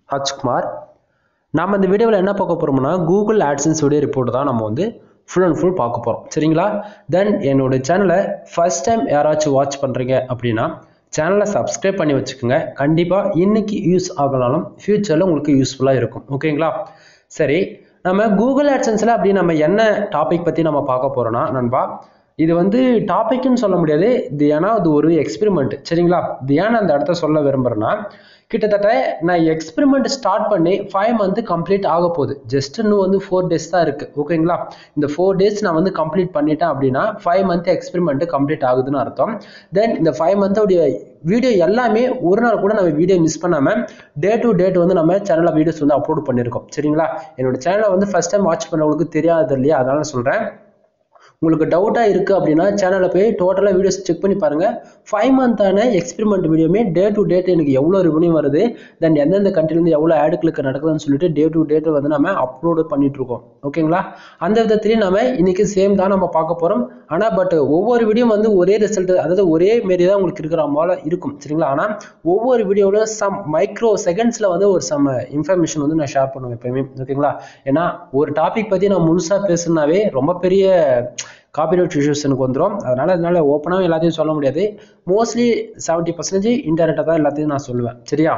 ஹச்குமார் நாம் இந்த வீடியோவில் என்ன பார்க்க போகிறோம்னா கூகுள் ஆட்சன்ஸ் உடைய ரிப்போர்ட் தான் நம்ம வந்து ஃபுல் அண்ட் ஃபுல் பார்க்க போகிறோம் சரிங்களா தென் என்னோட சேனலை ஃபர்ஸ்ட் டைம் யாராச்சும் வாட்ச் பண்ணுறீங்க அப்படின்னா சேனலை சப்ஸ்கிரைப் பண்ணி வச்சுக்கோங்க கண்டிப்பாக இன்னைக்கு யூஸ் ஆகலாலும் ஃப்யூச்சரில் உங்களுக்கு யூஸ்ஃபுல்லாக இருக்கும் ஓகேங்களா சரி நம்ம கூகுள் ஆட்சன்ஸில் அப்படி நம்ம என்ன டாபிக் பற்றி நம்ம பார்க்க போகிறோம்னா நண்பா இது வந்து டாபிக்னு சொல்ல முடியாது இது ஏன்னா அது ஒரு எக்ஸ்பெரிமெண்ட் சரிங்களா இது ஏன் அந்த இடத்த சொல்ல விரும்புகிறேன்னா கிட்டத்தட்ட நான் எக்ஸ்பெரிமெண்ட் ஸ்டார்ட் பண்ணி ஃபைவ் மந்த் கம்ப்ளீட் ஆக போகுது ஜஸ்ட் இன்னும் வந்து ஃபோர் டேஸ் தான் இருக்குது ஓகேங்களா இந்த ஃபோர் டேஸ் நான் வந்து கம்ப்ளீட் பண்ணிட்டேன் அப்படின்னா ஃபைவ் மந்த் எக்ஸ்பெரிமெண்ட் கம்ப்ளீட் ஆகுதுன்னு அர்த்தம் தென் இந்த ஃபைவ் மந்தோடைய வீடியோ எல்லாமே ஒரு நாள் கூட நம்ம வீடியோ மிஸ் பண்ணாமல் டே டு டேட் வந்து நம்ம சேனலில் வீடியோஸ் வந்து அப்லோட் பண்ணியிருக்கோம் சரிங்களா என்னோட சேனலை வந்து ஃபஸ்ட் டைம் வாட்ச் பண்ணவங்களுக்கு தெரியாது இல்லையா அதனால சொல்கிறேன் உங்களுக்கு டவுட்டாக இருக்குது அப்படின்னா சேனலில் போய் டோட்டலாக வீடியோஸ் செக் பண்ணி பாருங்கள் ஃபைவ் மந்தான எக்ஸ்பெரிமெண்ட் வீடியோமே டே டு டேட் எனக்கு எவ்வளோ ரெவன்யூ வருது தென் எந்தெந்த கண்ட்ரிலேருந்து எவ்வளோ ஆடு கிளிக் நடக்குதுன்னு சொல்லிட்டு டே டு டேட் வந்து நம்ம அப்லோடு பண்ணிட்டு இருக்கோம் ஓகேங்களா அந்த விதத்துலேயும் நம்ம இன்னைக்கு சேம் தான் நம்ம பார்க்க போகிறோம் ஆனால் பட் ஒவ்வொரு வீடியோ வந்து ஒரே ரிசல்ட் அதாவது ஒரே மாரி தான் உங்களுக்கு இருக்கிற போல இருக்கும் சரிங்களா ஆனால் ஒவ்வொரு வீடியோவில் சம் மைக்ரோ செகண்ட்ஸில் வந்து ஒரு சம் இன்ஃபர்மேஷன் வந்து நான் ஷேர் பண்ணுவேன் எப்பயுமே ஓகேங்களா ஏன்னா ஒரு டாபிக் பற்றி நான் முழுசாக பேசுனாவே ரொம்ப பெரிய காப்பிரைட் இஷ்யூஸ் எனக்கு வந்துடும் அதனால அதனால ஓப்பனாக எல்லாத்தையும் சொல்ல முடியாது மோஸ்ட்லி செவன்ட்டி பர்சன்டேஜ் இன்டெரக்டாக தான் எல்லாத்தையும் நான் சொல்லுவேன் சரியா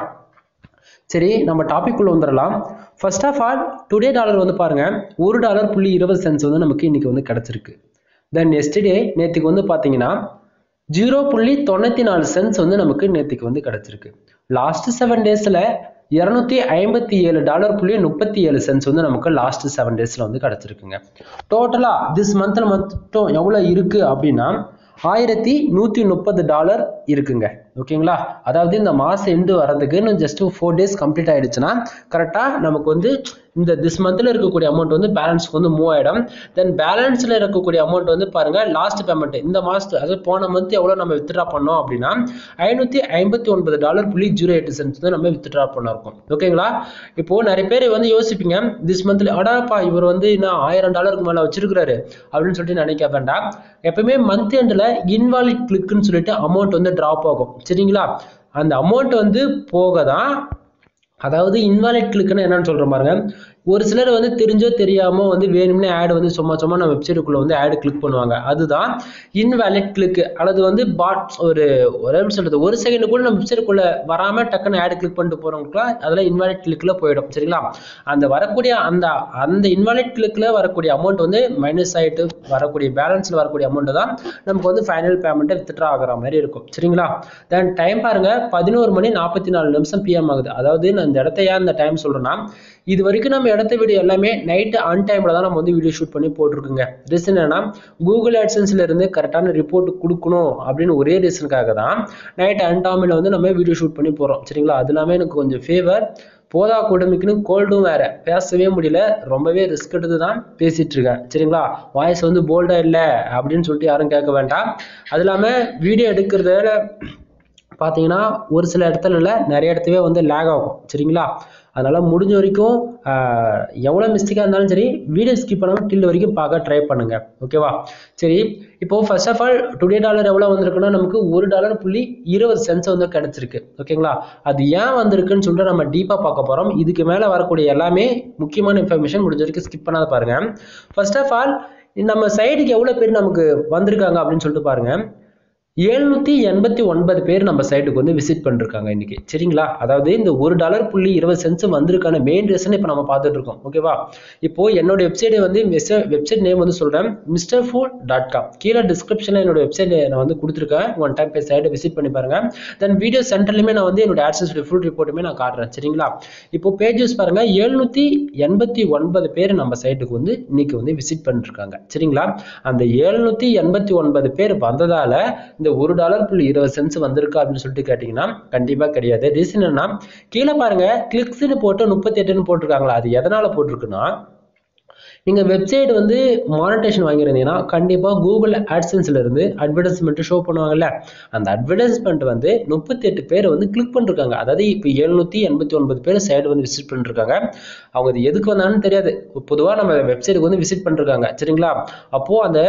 சரி நம்ம டாபிக் உள்ள வந்துடலாம் first of all today dollar வந்து பாருங்க ஒரு டாலர் புள்ளி இருபது சென்ஸ் வந்து நமக்கு இன்னைக்கு வந்து கிடைச்சிருக்கு தென் எஸ்டே நேற்றுக்கு வந்து பார்த்தீங்கன்னா ஜீரோ புள்ளி தொண்ணூற்றி நாலு சென்ஸ் வந்து நமக்கு நேற்றுக்கு வந்து கிடைச்சிருக்கு லாஸ்ட் செவன் டேஸில் இரநூத்தி ஐம்பத்தி ஏழு டாலர் புள்ளி முப்பத்தி ஏழு சென்ஸ் வந்து நமக்கு லாஸ்ட் செவன் டேஸில் வந்து கிடச்சிருக்குங்க டோட்டலாக திஸ் மந்தில் மட்டும் எவ்வளோ இருக்குது அப்படின்னா ஆயிரத்தி நூற்றி முப்பது டாலர் இருக்குங்க ஓகேங்களா அதாவது இந்த மாதம் எண்டு வரதுக்கு இன்னும் ஜஸ்ட் ஃபோர் டேஸ் கம்ப்ளீட் ஆயிடுச்சுன்னா கரெக்டாக நமக்கு வந்து இந்த திஸ் மந்தில் இருக்கக்கூடிய அமௌண்ட் வந்து பேலன்ஸ்க்கு வந்து மூவ் ஆகிடும் தென் பேலன்ஸில் இருக்கக்கூடிய அமௌண்ட் வந்து பாருங்கள் லாஸ்ட் பேமெண்ட் இந்த மாதத்து அதாவது போன மந்த் எவ்வளோ நம்ம வித்ட்ரா பண்ணோம் அப்படின்னா ஐநூற்றி ஐம்பத்தி ஒன்பது டாலர் புள்ளி ஜீரோ எயிட் சென்ஸ் வந்து நம்ம வித்ட்ரா பண்ண இருக்கோம் ஓகேங்களா இப்போ நிறைய பேர் வந்து யோசிப்பீங்க திஸ் மந்த்ல அடாப்பா இவர் வந்து இன்னும் ஆயிரம் டாலருக்கு மேலே வச்சிருக்கிறாரு அப்படின்னு சொல்லிட்டு நினைக்க வேண்டாம் எப்பவுமே மந்த் எண்டில் இன்வாலிட் கிளிக்குன்னு சொல்லிட்டு அமௌண்ட் வந்து ட்ராப் ஆகும் சரிங்களா அந்த அமௌண்ட் வந்து போக தான் அதாவது இன்வாலிட் கிளிக்குன்னு என்னன்னு சொல்ற பாருங்க ஒரு சிலர் வந்து தெரிஞ்சோ தெரியாம வந்து வேணும்னே ஆட் வந்து சும்மா சும்மா நம்ம வெப்சைட்டுக்குள்ள வந்து ஆட் கிளிக் பண்ணுவாங்க அதுதான் இன்வாலிட் கிளிக் அல்லது வந்து பாட் ஒரு ஒரு சொல்றது ஒரு செகண்ட் கூட நம்ம வெப்சைட்டுக்குள்ள வராம டக்குன்னு ஆட் கிளிக் பண்ணிட்டு போறவங்களுக்குலாம் அதெல்லாம் இன்வாலிட் கிளிக்ல போயிடும் சரிங்களா அந்த வரக்கூடிய அந்த அந்த இன்வாலிட் கிளிக்ல வரக்கூடிய அமௌண்ட் வந்து மைனஸ் ஆயிட்டு வரக்கூடிய பேலன்ஸ்ல வரக்கூடிய அமௌண்ட் தான் நமக்கு வந்து ஃபைனல் பேமெண்ட் வித்ட்ரா ஆகிற மாதிரி இருக்கும் சரிங்களா தென் டைம் பாருங்க பதினோரு மணி நாற்பத்தி நாலு நிமிஷம் பிஎம் ஆகுது அதாவது நான் இந்த இடத்த ஏன் இந்த டைம் சொல்றேன்னா இது வரைக்கும் நம்ம இடத்த வீடியோ எல்லாமே நைட் ஆன் டைம்ல தான் நம்ம வந்து வீடியோ ஷூட் பண்ணி போட்டிருக்குங்க ரீசன் என்னன்னா கூகுள் ஆட்சன்ஸ்ல இருந்து கரெக்டான ரிப்போர்ட் கொடுக்கணும் அப்படின்னு ஒரே ரீசனுக்காக தான் நைட் ஆன் டைம்ல வந்து நம்ம வீடியோ ஷூட் பண்ணி போறோம் சரிங்களா அது எல்லாமே எனக்கு கொஞ்சம் ஃபேவர் போதா கொடுமைக்குன்னு கோல்டும் வேற பேசவே முடியல ரொம்பவே ரிஸ்க் எடுத்து தான் பேசிட்டு இருக்கேன் சரிங்களா வாய்ஸ் வந்து போல்டா இல்லை அப்படின்னு சொல்லிட்டு யாரும் கேட்க வேண்டாம் அது இல்லாமல் வீடியோ எடுக்கிறதால பார்த்தீங்கன்னா ஒரு சில இடத்துல இல்லை நிறைய இடத்துவே வந்து லேக் ஆகும் சரிங்களா அதனால் முடிஞ்ச வரைக்கும் எவ்வளோ மிஸ்டேக்காக இருந்தாலும் சரி வீடியோ ஸ்கிப் பண்ணாமல் டில் வரைக்கும் பார்க்க ட்ரை பண்ணுங்க ஓகேவா சரி இப்போ first of all today dollar எவ்வளோ வந்திருக்குன்னா நமக்கு ஒரு டாலர் புள்ளி இருபது சென்ஸ் வந்து கிடச்சிருக்கு ஓகேங்களா அது ஏன் வந்திருக்குன்னு சொல்லிட்டு நம்ம டீப்பாக பார்க்க போகிறோம் இதுக்கு மேலே வரக்கூடிய எல்லாமே முக்கியமான இன்ஃபர்மேஷன் முடிஞ்ச வரைக்கும் ஸ்கிப் பண்ணாத பாருங்க ஃபர்ஸ்ட் ஆஃப் ஆல் நம்ம சைடுக்கு எவ்வளோ பேர் நமக்கு வந்திருக்காங்க அப்படின்னு சொல்லிட்டு பாருங்க எழுநூத்தி எண்பத்தி ஒன்பது பேர் நம்ம சைட்டுக்கு வந்து விசிட் பண்ணிருக்காங்க இன்னைக்கு சரிங்களா அதாவது இந்த ஒரு டாலர் புள்ளி இருபது சென்ஸ் வந்திருக்கான மெயின் ரீசன் இப்போ நம்ம பார்த்துட்டு இருக்கோம் ஓகேவா இப்போ என்னோட வெப்சைட்டை வந்து வெப்சைட் நேம் வந்து சொல்றேன் மிஸ்டர் ஃபுட் டாட் காம் கீழே டிஸ்கிரிப்ஷனில் என்னோட வெப்சைட் நான் வந்து கொடுத்துருக்கேன் ஒன் டைம் போய் சைட்டை விசிட் பண்ணி பாருங்க தென் வீடியோ சென்டர்லையுமே நான் வந்து என்னோட ஆட்சன்ஸ் ஃபுல் ரிப்போர்ட்டுமே நான் காட்டுறேன் சரிங்களா இப்போ பேஜஸ் பாருங்க எழுநூத்தி எண்பத்தி ஒன்பது பேர் நம்ம சைட்டுக்கு வந்து இன்னைக்கு வந்து விசிட் பண்ணிருக்காங்க சரிங்களா அந்த எழுநூத்தி எண்பத்தி ஒன்பது பேர் வந்ததால இந்த ஒரு டாலர் புள்ளி இருபது சென்ஸ் வந்திருக்கா அப்படின்னு சொல்லிட்டு கேட்டீங்கன்னா கண்டிப்பா கிடையாது ரீசன் என்னன்னா கீழே பாருங்க கிளிக்ஸ்னு போட்டு முப்பத்தி எட்டுன்னு போட்டிருக்காங்களா அது எதனால போட்டிருக்குன்னா நீங்க வெப்சைட் வந்து மானிட்டேஷன் வாங்கியிருந்தீங்கன்னா கண்டிப்பா கூகுள் ஆட்சன்ஸ்ல இருந்து அட்வர்டைஸ்மெண்ட் ஷோ பண்ணுவாங்கல்ல அந்த அட்வர்டைஸ்மெண்ட் வந்து முப்பத்தி எட்டு பேர் வந்து கிளிக் பண்ணிருக்காங்க அதாவது இப்போ எழுநூத்தி எண்பத்தி ஒன்பது பேர் சைடு வந்து விசிட் பண்ணிருக்காங்க அவங்க அது எதுக்கு வந்தாங்கன்னு தெரியாது பொதுவா நம்ம வெப்சைட்டுக்கு வந்து விசிட் பண்ணிருக்காங்க சரிங்களா அப்போ அந்த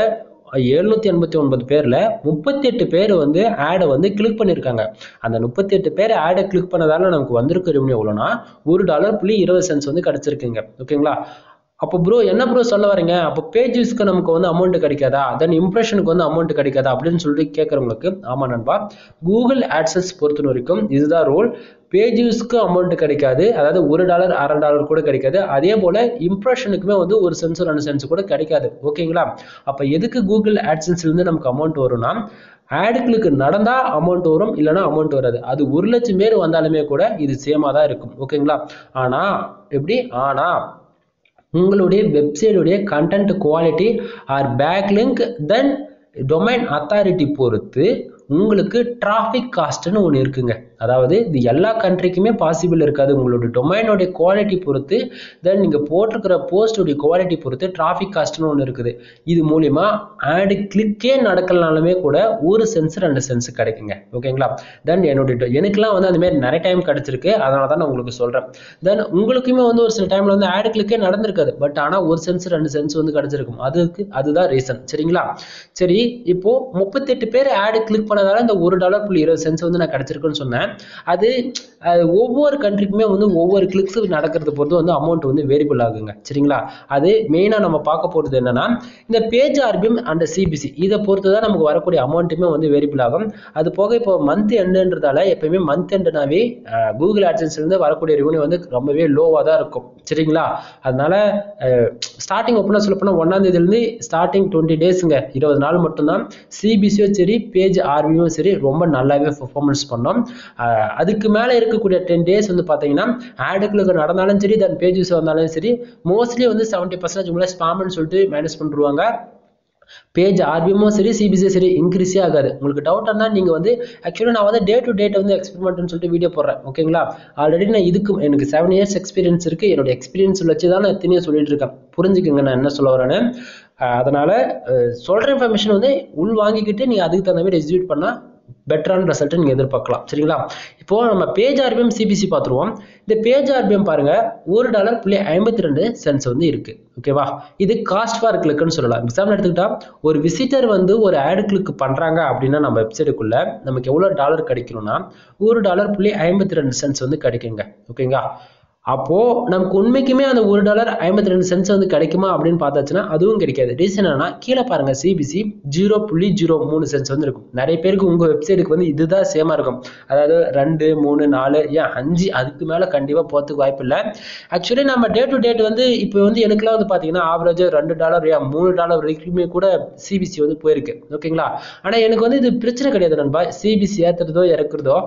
எழுநூத்தி எண்பத்தி ஒன்பது பேர்ல முப்பத்தி எட்டு பேர் வந்து ஆடை வந்து கிளிக் பண்ணியிருக்காங்க அந்த முப்பத்தி எட்டு பேர் ஆடை கிளிக் பண்ணதால நமக்கு வந்திருக்க ரெவன்யூ எவ்வளோனா ஒரு டாலர் புள்ளி இருபது சென்ஸ் வந்து கிடைச்சிருக்குங்க ஓகேங்களா அப்போ ப்ரோ என்ன ப்ரோ சொல்ல வரீங்க அப்போ பேஜஸ்க்கு நமக்கு வந்து அமௌண்ட் கிடைக்காதா தென் இம்ப்ரெஷனுக்கு வந்து அமௌண்ட் கிடைக்காதா அப்படின்னு சொல்லிட்டு கேட்குறவங்களுக்கு ஆமா நண்பா கூகுள் ஆட்சன்ஸ் பொறுத்த வரைக்கும் இதுதான் ரூல் பேஜஸ்க்கு அமௌண்ட் கிடைக்காது அதாவது ஒரு டாலர் அரை டாலர் கூட கிடைக்காது அதே போல இம்ப்ரெஷனுக்குமே வந்து ஒரு சென்ஸ் ரெண்டு சென்ஸ் கூட கிடைக்காது ஓகேங்களா அப்போ எதுக்கு கூகுள் ஆட்சன்ஸ்ல இருந்து நமக்கு அமௌண்ட் வரும்னா ஆடுகளுக்கு நடந்தா அமௌண்ட் வரும் இல்லைன்னா அமௌண்ட் வராது அது ஒரு லட்சம் பேர் வந்தாலுமே கூட இது சேமா தான் இருக்கும் ஓகேங்களா ஆனா எப்படி ஆனா உங்களுடைய வெப்சைட்டுடைய content quality or backlink then domain authority பொறுத்து உங்களுக்கு டிராஃபிக் காஸ்ட்னு ஒன்று இருக்குங்க அதாவது இது எல்லா கண்ட்ரிக்குமே பாசிபிள் இருக்காது உங்களோட டொமைனோடைய குவாலிட்டி பொறுத்து தென் நீங்கள் போட்டிருக்கிற போஸ்டோடைய குவாலிட்டி பொறுத்து டிராஃபிக் காஸ்ட்னு ஒன்று இருக்குது இது மூலிமா ஆடு கிளிக்கே நடக்கலனாலுமே கூட ஒரு சென்ஸ் ரெண்டு சென்ஸ் கிடைக்குங்க ஓகேங்களா தென் என்னுடைய எனக்குலாம் வந்து அந்த மாதிரி நிறைய டைம் கிடைச்சிருக்கு அதனால தான் நான் உங்களுக்கு சொல்கிறேன் தென் உங்களுக்குமே வந்து ஒரு சில டைமில் வந்து ஆடு கிளிக்கே நடந்திருக்காது பட் ஆனால் ஒரு சென்ஸ் ரெண்டு சென்ஸ் வந்து கிடைச்சிருக்கும் அதுக்கு அதுதான் ரீசன் சரிங்களா சரி இப்போ முப்பத்தெட்டு பேர் ஆடு கிளிக் பண்ணதால இந்த ஒரு டாலர் புள்ளி இருபது சென்ஸ் வந்து நான் கிடைச்சிருக்குன்னு சொன்னேன் அது அது ஒவ்வொரு கண்ட்ரிக்குமே வந்து ஒவ்வொரு கிளிக்ஸ் நடக்கிறது பொறுத்து வந்து அமௌண்ட் வந்து வேரியபிள் ஆகுங்க சரிங்களா அது மெயினாக நம்ம பார்க்க போகிறது என்னன்னா இந்த பேஜ் ஆர்பிஎம் அண்ட் சிபிசி இதை பொறுத்து தான் நமக்கு வரக்கூடிய அமௌண்ட்டுமே வந்து வேரியபிள் ஆகும் அது போக இப்போ மந்த் எண்டுன்றதால எப்பயுமே மந்த் எண்டுனாவே கூகுள் இருந்து வரக்கூடிய ரெவன்யூ வந்து ரொம்பவே லோவாக தான் இருக்கும் சரிங்களா அதனால ஸ்டார்டிங் ஓப்பனாக சொல்ல போனால் ஒன்றாம் தேதியிலேருந்து ஸ்டார்டிங் டுவெண்ட்டி டேஸுங்க இருபது நாள் மட்டும்தான் சிபிசியும் சரி பேஜ் ஆர்பியும் சரி ரொம்ப நல்லாவே பெர்ஃபார்மன்ஸ் பண்ணோம் அஹ் அதுக்கு மேலே இருக்கக்கூடிய டென் டேஸ் வந்து பார்த்தீங்கன்னா ஆடுகளுக்கு நடந்தாலும் சரி தென் பேஜஸ் வந்தாலும் சரி மோஸ்ட்லி வந்து செவன்ட்டி பர்சன்டேஜ் உள்ள ஸ்பாம்னு சொல்லிட்டு மேனேஜ் பண்ணிருவாங்க பேஜ் ஆர்பிஎம்மும் சரி சிபிசியும் சரி இன்க்ரீஸே ஆகாது உங்களுக்கு டவுட் இருந்தால் நீங்கள் வந்து ஆக்சுவலி நான் வந்து டே டு டேட் வந்து எக்ஸ்பெரிமெண்ட்னு சொல்லிட்டு வீடியோ போடுறேன் ஓகேங்களா ஆல்ரெடி நான் இதுக்கு எனக்கு செவன் இயர்ஸ் எக்ஸ்பீரியன்ஸ் இருக்குது என்னோட எக்ஸ்பீரியன்ஸ் வச்சு தான் நான் எத்தனையோ சொல்லிட்டு இருக்கேன் புரிஞ்சுக்கங்க நான் என்ன சொல்ல வரேன்னு அஹ் அதனால அஹ் சொல்ற இன்ஃபர்மேஷன் வந்து உள் வாங்கிக்கிட்டு நீங்கள் அதுக்கு தகுந்த மாதிரி எக்ஸிக்யூட் பண்ணால் பெட்டரான ரிசல்ட்டை நீங்கள் எதிர்பார்க்கலாம் சரிங்களா இப்போ நம்ம பேஜ் ஆர்பிஎம் சிபிசி பார்த்துருவோம் இந்த பேஜ் ஆர்பிஎம் பாருங்க ஒரு டாலர் புள்ளி ஐம்பத்தி ரெண்டு சென்ஸ் வந்து இருக்கு ஓகேவா இது காஸ்ட் ஃபார் கிளிக்னு சொல்லலாம் எக்ஸாம்பிள் எடுத்துக்கிட்டா ஒரு விசிட்டர் வந்து ஒரு ஆடு கிளிக் பண்றாங்க அப்படின்னா நம்ம வெப்சைட்டுக்குள்ள நமக்கு எவ்வளோ டாலர் கிடைக்கணும்னா ஒரு டாலர் புள்ளி ஐம்பத்தி ரெண்டு சென்ஸ் வந்து கிடைக்குங்க ஓகேங்களா அப்போ நமக்கு உண்மைக்குமே அந்த ஒரு டாலர் ஐம்பத்தி ரெண்டு சென்ஸ் வந்து கிடைக்குமா அப்படின்னு பார்த்தாச்சுன்னா அதுவும் கிடைக்காது ரீசன் என்னன்னா கீழே பாருங்க சிபிசி ஜீரோ புள்ளி ஜீரோ மூணு சென்ஸ் வந்து இருக்கும் நிறைய பேருக்கு உங்க வெப்சைட்டுக்கு வந்து இதுதான் சேமா இருக்கும் அதாவது ரெண்டு மூணு நாலு ஏன் அஞ்சு அதுக்கு மேல கண்டிப்பா போறதுக்கு வாய்ப்பு இல்லை ஆக்சுவலி நம்ம டே டு டேட் வந்து இப்போ வந்து எனக்குலாம் வந்து பாத்தீங்கன்னா ஆவரேஜ் ரெண்டு டாலர் ஏன் மூணு டாலர் வரைக்குமே கூட சிபிசி வந்து போயிருக்கு ஓகேங்களா ஆனா எனக்கு வந்து இது பிரச்சனை கிடையாது நண்பா சிபிசி ஏத்துறதோ இறக்குறதோ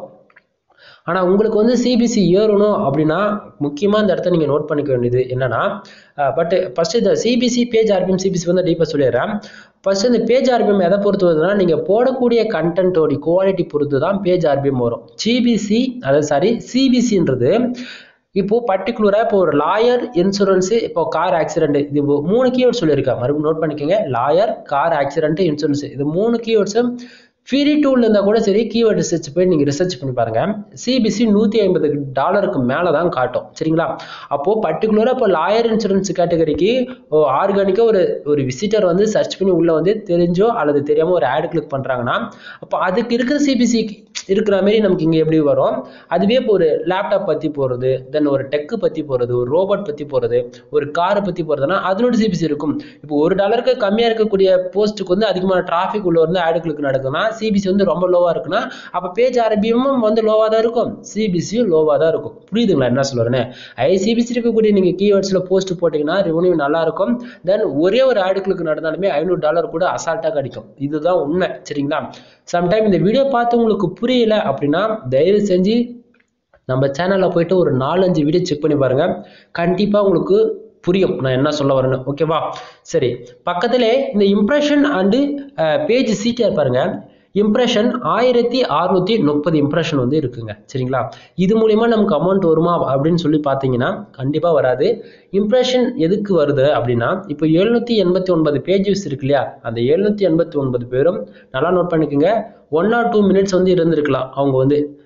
ஆனால் உங்களுக்கு வந்து சிபிசி ஏறணும் அப்படின்னா முக்கியமாக இந்த இடத்த நீங்கள் நோட் பண்ணிக்க வேண்டியது என்னன்னா பட் ஃபர்ஸ்ட் இந்த சிபிசி பேஜ் ஆர்பிஎம் சிபிசி வந்து டீப்பாக சொல்லிடுறேன் ஃபர்ஸ்ட் இந்த பேஜ் ஆர்பிஎம் எதை பொறுத்து வருதுன்னா நீங்கள் போடக்கூடிய கண்டென்ட்டோட குவாலிட்டி பொறுத்து தான் பேஜ் ஆர்பிஎம் வரும் சிபிசி அதாவது சாரி சிபிசின்றது இப்போ பர்டிகுலராக இப்போ ஒரு லாயர் இன்சூரன்ஸு இப்போ கார் ஆக்சிடென்ட் இது மூணு கீவேர்ட் சொல்லியிருக்கேன் மறுபடியும் நோட் பண்ணிக்கோங்க லாயர் கார் ஆக்சிடென்ட் இன்சூரன்ஸ் இது மூணு கீவேர்ட்ஸும் ஃப்ரீ டூல் இருந்தால் கூட சரி கீவேர்ட் ரிசர்ச் போய் நீங்கள் ரிசர்ச் பண்ணி பாருங்க சிபிசி நூற்றி ஐம்பது டாலருக்கு மேலே தான் காட்டும் சரிங்களா அப்போது பர்டிகுலராக இப்போ லாயர் இன்சூரன்ஸ் கேட்டகரிக்கு ஆர்கானிக்காக ஒரு ஒரு விசிட்டர் வந்து சர்ச் பண்ணி உள்ளே வந்து தெரிஞ்சோ அல்லது தெரியாமல் ஒரு ஆட் கிளிக் பண்ணுறாங்கன்னா அப்போ அதுக்கு இருக்கிற சிபிசி இருக்கிற மாதிரி நமக்கு இங்கே எப்படி வரும் அதுவே இப்போ ஒரு லேப்டாப் பற்றி போகிறது தென் ஒரு டெக்கு பற்றி போகிறது ஒரு ரோபோட் பற்றி போகிறது ஒரு காரை பற்றி போகிறதுனா அதனோட சிபிசி இருக்கும் இப்போ ஒரு டாலருக்கு கம்மியாக இருக்கக்கூடிய போஸ்ட்டுக்கு வந்து அதிகமான டிராஃபிக் உள்ள வந்து ஆடு கிளிக் நடக்குதுன்னா சிபிசி வந்து ரொம்ப லோவாக இருக்குன்னா அப்போ பேஜ் ஆர்பிஎம்மும் வந்து லோவாக தான் இருக்கும் சிபிசியும் லோவாக தான் இருக்கும் புரியுதுங்களா என்ன சொல்லுறேன்னு ஐசிபிசி இருக்கக்கூடிய நீங்கள் கீவேர்ட்ஸில் போஸ்ட் போட்டிங்கன்னா ரெவன்யூ நல்லா இருக்கும் தென் ஒரே ஒரு ஆடு கிளிக் நடந்தாலுமே ஐநூறு டாலர் கூட அசால்ட்டாக கிடைக்கும் இதுதான் உண்மை சரிங்களா சம்டைம் இந்த வீடியோ பார்த்து உங்களுக்கு புரியல அப்படின்னா தயவு செஞ்சு நம்ம சேனலில் போயிட்டு ஒரு நாலஞ்சு வீடியோ செக் பண்ணி பாருங்க கண்டிப்பாக உங்களுக்கு புரியும் நான் என்ன சொல்ல வரேன்னு ஓகேவா சரி பக்கத்திலே இந்த இம்ப்ரெஷன் அண்டு பேஜ் சீட்டியாக பாருங்க இம்ப்ரெஷன் ஆயிரத்தி அறுநூத்தி முப்பது இம்ப்ரெஷன் வந்து இருக்குங்க சரிங்களா இது மூலியமா நமக்கு அமௌண்ட் வருமா அப்படின்னு சொல்லி பார்த்தீங்கன்னா கண்டிப்பாக வராது இம்ப்ரெஷன் எதுக்கு வருது அப்படின்னா இப்போ எழுநூத்தி எண்பத்தி ஒன்பது பேஜஸ் இருக்கு இல்லையா அந்த எழுநூத்தி எண்பத்தி ஒன்பது பேரும் நல்லா நோட் பண்ணிக்கோங்க ஒன் ஆர் டூ மினிட்ஸ் வந்து இருந்திருக்கலாம் அவங்க வந்து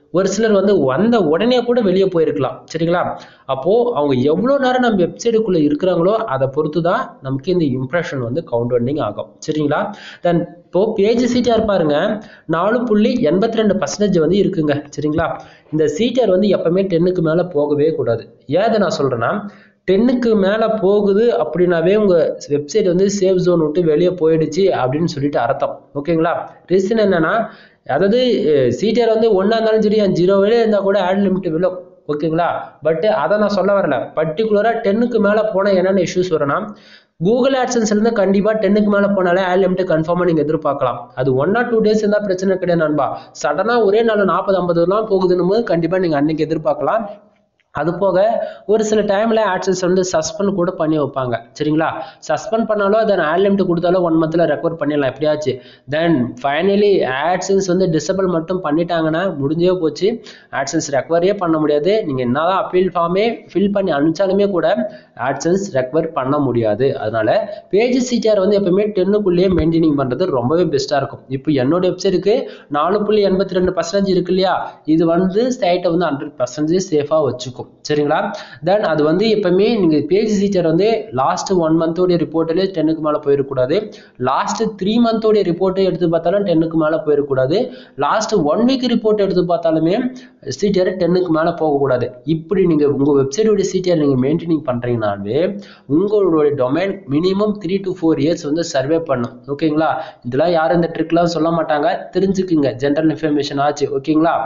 ஒரு சிலர் வந்து வந்த உடனே கூட வெளியே போயிருக்கலாம் சரிங்களா அப்போ அவங்க எவ்வளோ நேரம் நம்ம வெப்சைட்டுக்குள்ள இருக்கிறாங்களோ அதை பொறுத்து தான் நமக்கு இந்த இம்ப்ரெஷன் வந்து கவுண்டனிங் ஆகும் சரிங்களா தென் இப்போ பேஜ் சீட்டார் பாருங்க நாலு புள்ளி எண்பத்தி ரெண்டு பர்சன்டேஜ் வந்து இருக்குங்க சரிங்களா இந்த சீட்டார் வந்து எப்பவுமே டென்னுக்கு மேலே போகவே கூடாது ஏன் இதை நான் சொல்றேன்னா டென்னுக்கு மேலே போகுது அப்படின்னாவே உங்கள் வெப்சைட் வந்து சேஃப் ஜோன் விட்டு வெளியே போயிடுச்சு அப்படின்னு சொல்லிட்டு அர்த்தம் ஓகேங்களா ரீசன் என்னன்னா அதாவது சீட்டியர் வந்து ஒன்றா இருந்தாலும் சரி ஜீரோ வெளியே இருந்தால் கூட ஆட் லிமிட் விழும் ஓகேங்களா பட் அதை நான் சொல்ல வரல பர்டிகுலராக டென்னுக்கு மேலே போனால் என்னென்ன இஷ்யூஸ் வரும்னா கூகுள் ஆட்சன்ஸ்லேருந்து கண்டிப்பாக டென்னுக்கு மேலே போனாலே ஆட் லிமிட் கன்ஃபார்மாக நீங்கள் எதிர்பார்க்கலாம் அது ஒன் ஆர் டூ டேஸ் இருந்தால் பிரச்சனை கிடையாது நண்பா சடனாக ஒரே நாள் நாற்பது ஐம்பதுலாம் போகுதுன்னும் போது கண்டிப்பாக நீங்கள் அன்னைக்கு எதிர்பார்க்கலாம் அது போக ஒரு சில டைமில் ஆட்சன்ஸ் வந்து சஸ்பெண்ட் கூட பண்ணி வைப்பாங்க சரிங்களா சஸ்பெண்ட் பண்ணாலும் அதை ஆட் லிமிட் கொடுத்தாலும் ஒன் மந்தில் ரெக்கவர் பண்ணிடலாம் எப்படியாச்சு தென் ஃபைனலி ஆட்சன்ஸ் வந்து டிசபிள் மட்டும் பண்ணிட்டாங்கன்னா முடிஞ்சே போச்சு ஆட்சன்ஸ் ரெக்கவரியே பண்ண முடியாது நீங்கள் என்னதான் அப்பீல் ஃபார்மே ஃபில் பண்ணி அனுப்பிச்சாலுமே கூட ஆட்சன்ஸ் ரெக்கவர் பண்ண முடியாது அதனால பேஜ் சிடிஆர் வந்து எப்பவுமே டென்னுக்குள்ளேயே மெயின்டைனிங் பண்ணுறது ரொம்பவே பெஸ்ட்டாக இருக்கும் இப்போ என்னோட வெப்சைட்டுக்கு நாலு புள்ளி எண்பத்தி ரெண்டு பர்சன்டேஜ் இருக்கு இல்லையா இது வந்து சைட்டை வந்து ஹண்ட்ரட் பர்சன்டேஜ் சேஃபாக வச்சுக்கும் சரிங்களா தென் அது வந்து எப்பவுமே நீங்கள் பேஜ் சீச்சர் வந்து லாஸ்ட் ஒன் மந்தோடைய ரிப்போர்ட்லேயே டென்னுக்கு மேலே போயிடக்கூடாது லாஸ்ட் த்ரீ மந்தோடைய ரிப்போர்ட்டை எடுத்து பார்த்தாலும் டென்னுக்கு மேலே போயிடக்கூடாது லாஸ்ட் ஒன் வீக் ரிப்போர்ட் எடுத்து பார்த்தாலுமே சிடிஆர் டென்னுக்கு மேலே போகக்கூடாது இப்படி நீங்கள் உங்கள் வெப்சைட்டோட சிடிஆர் நீங்கள் மெயின்டைனிஙங் பண்ணுறீங்கனாலே உங்களுடைய domain minimum three to four years வந்து சர்வே பண்ணும் ஓகேங்களா இதெல்லாம் யாரும் இந்த ட்ரிக்லாம் சொல்ல மாட்டாங்க தெரிஞ்சுக்குங்க ஜென்ரல் இன்ஃபர்மேஷன் ஆச்சு ஓகேங்களா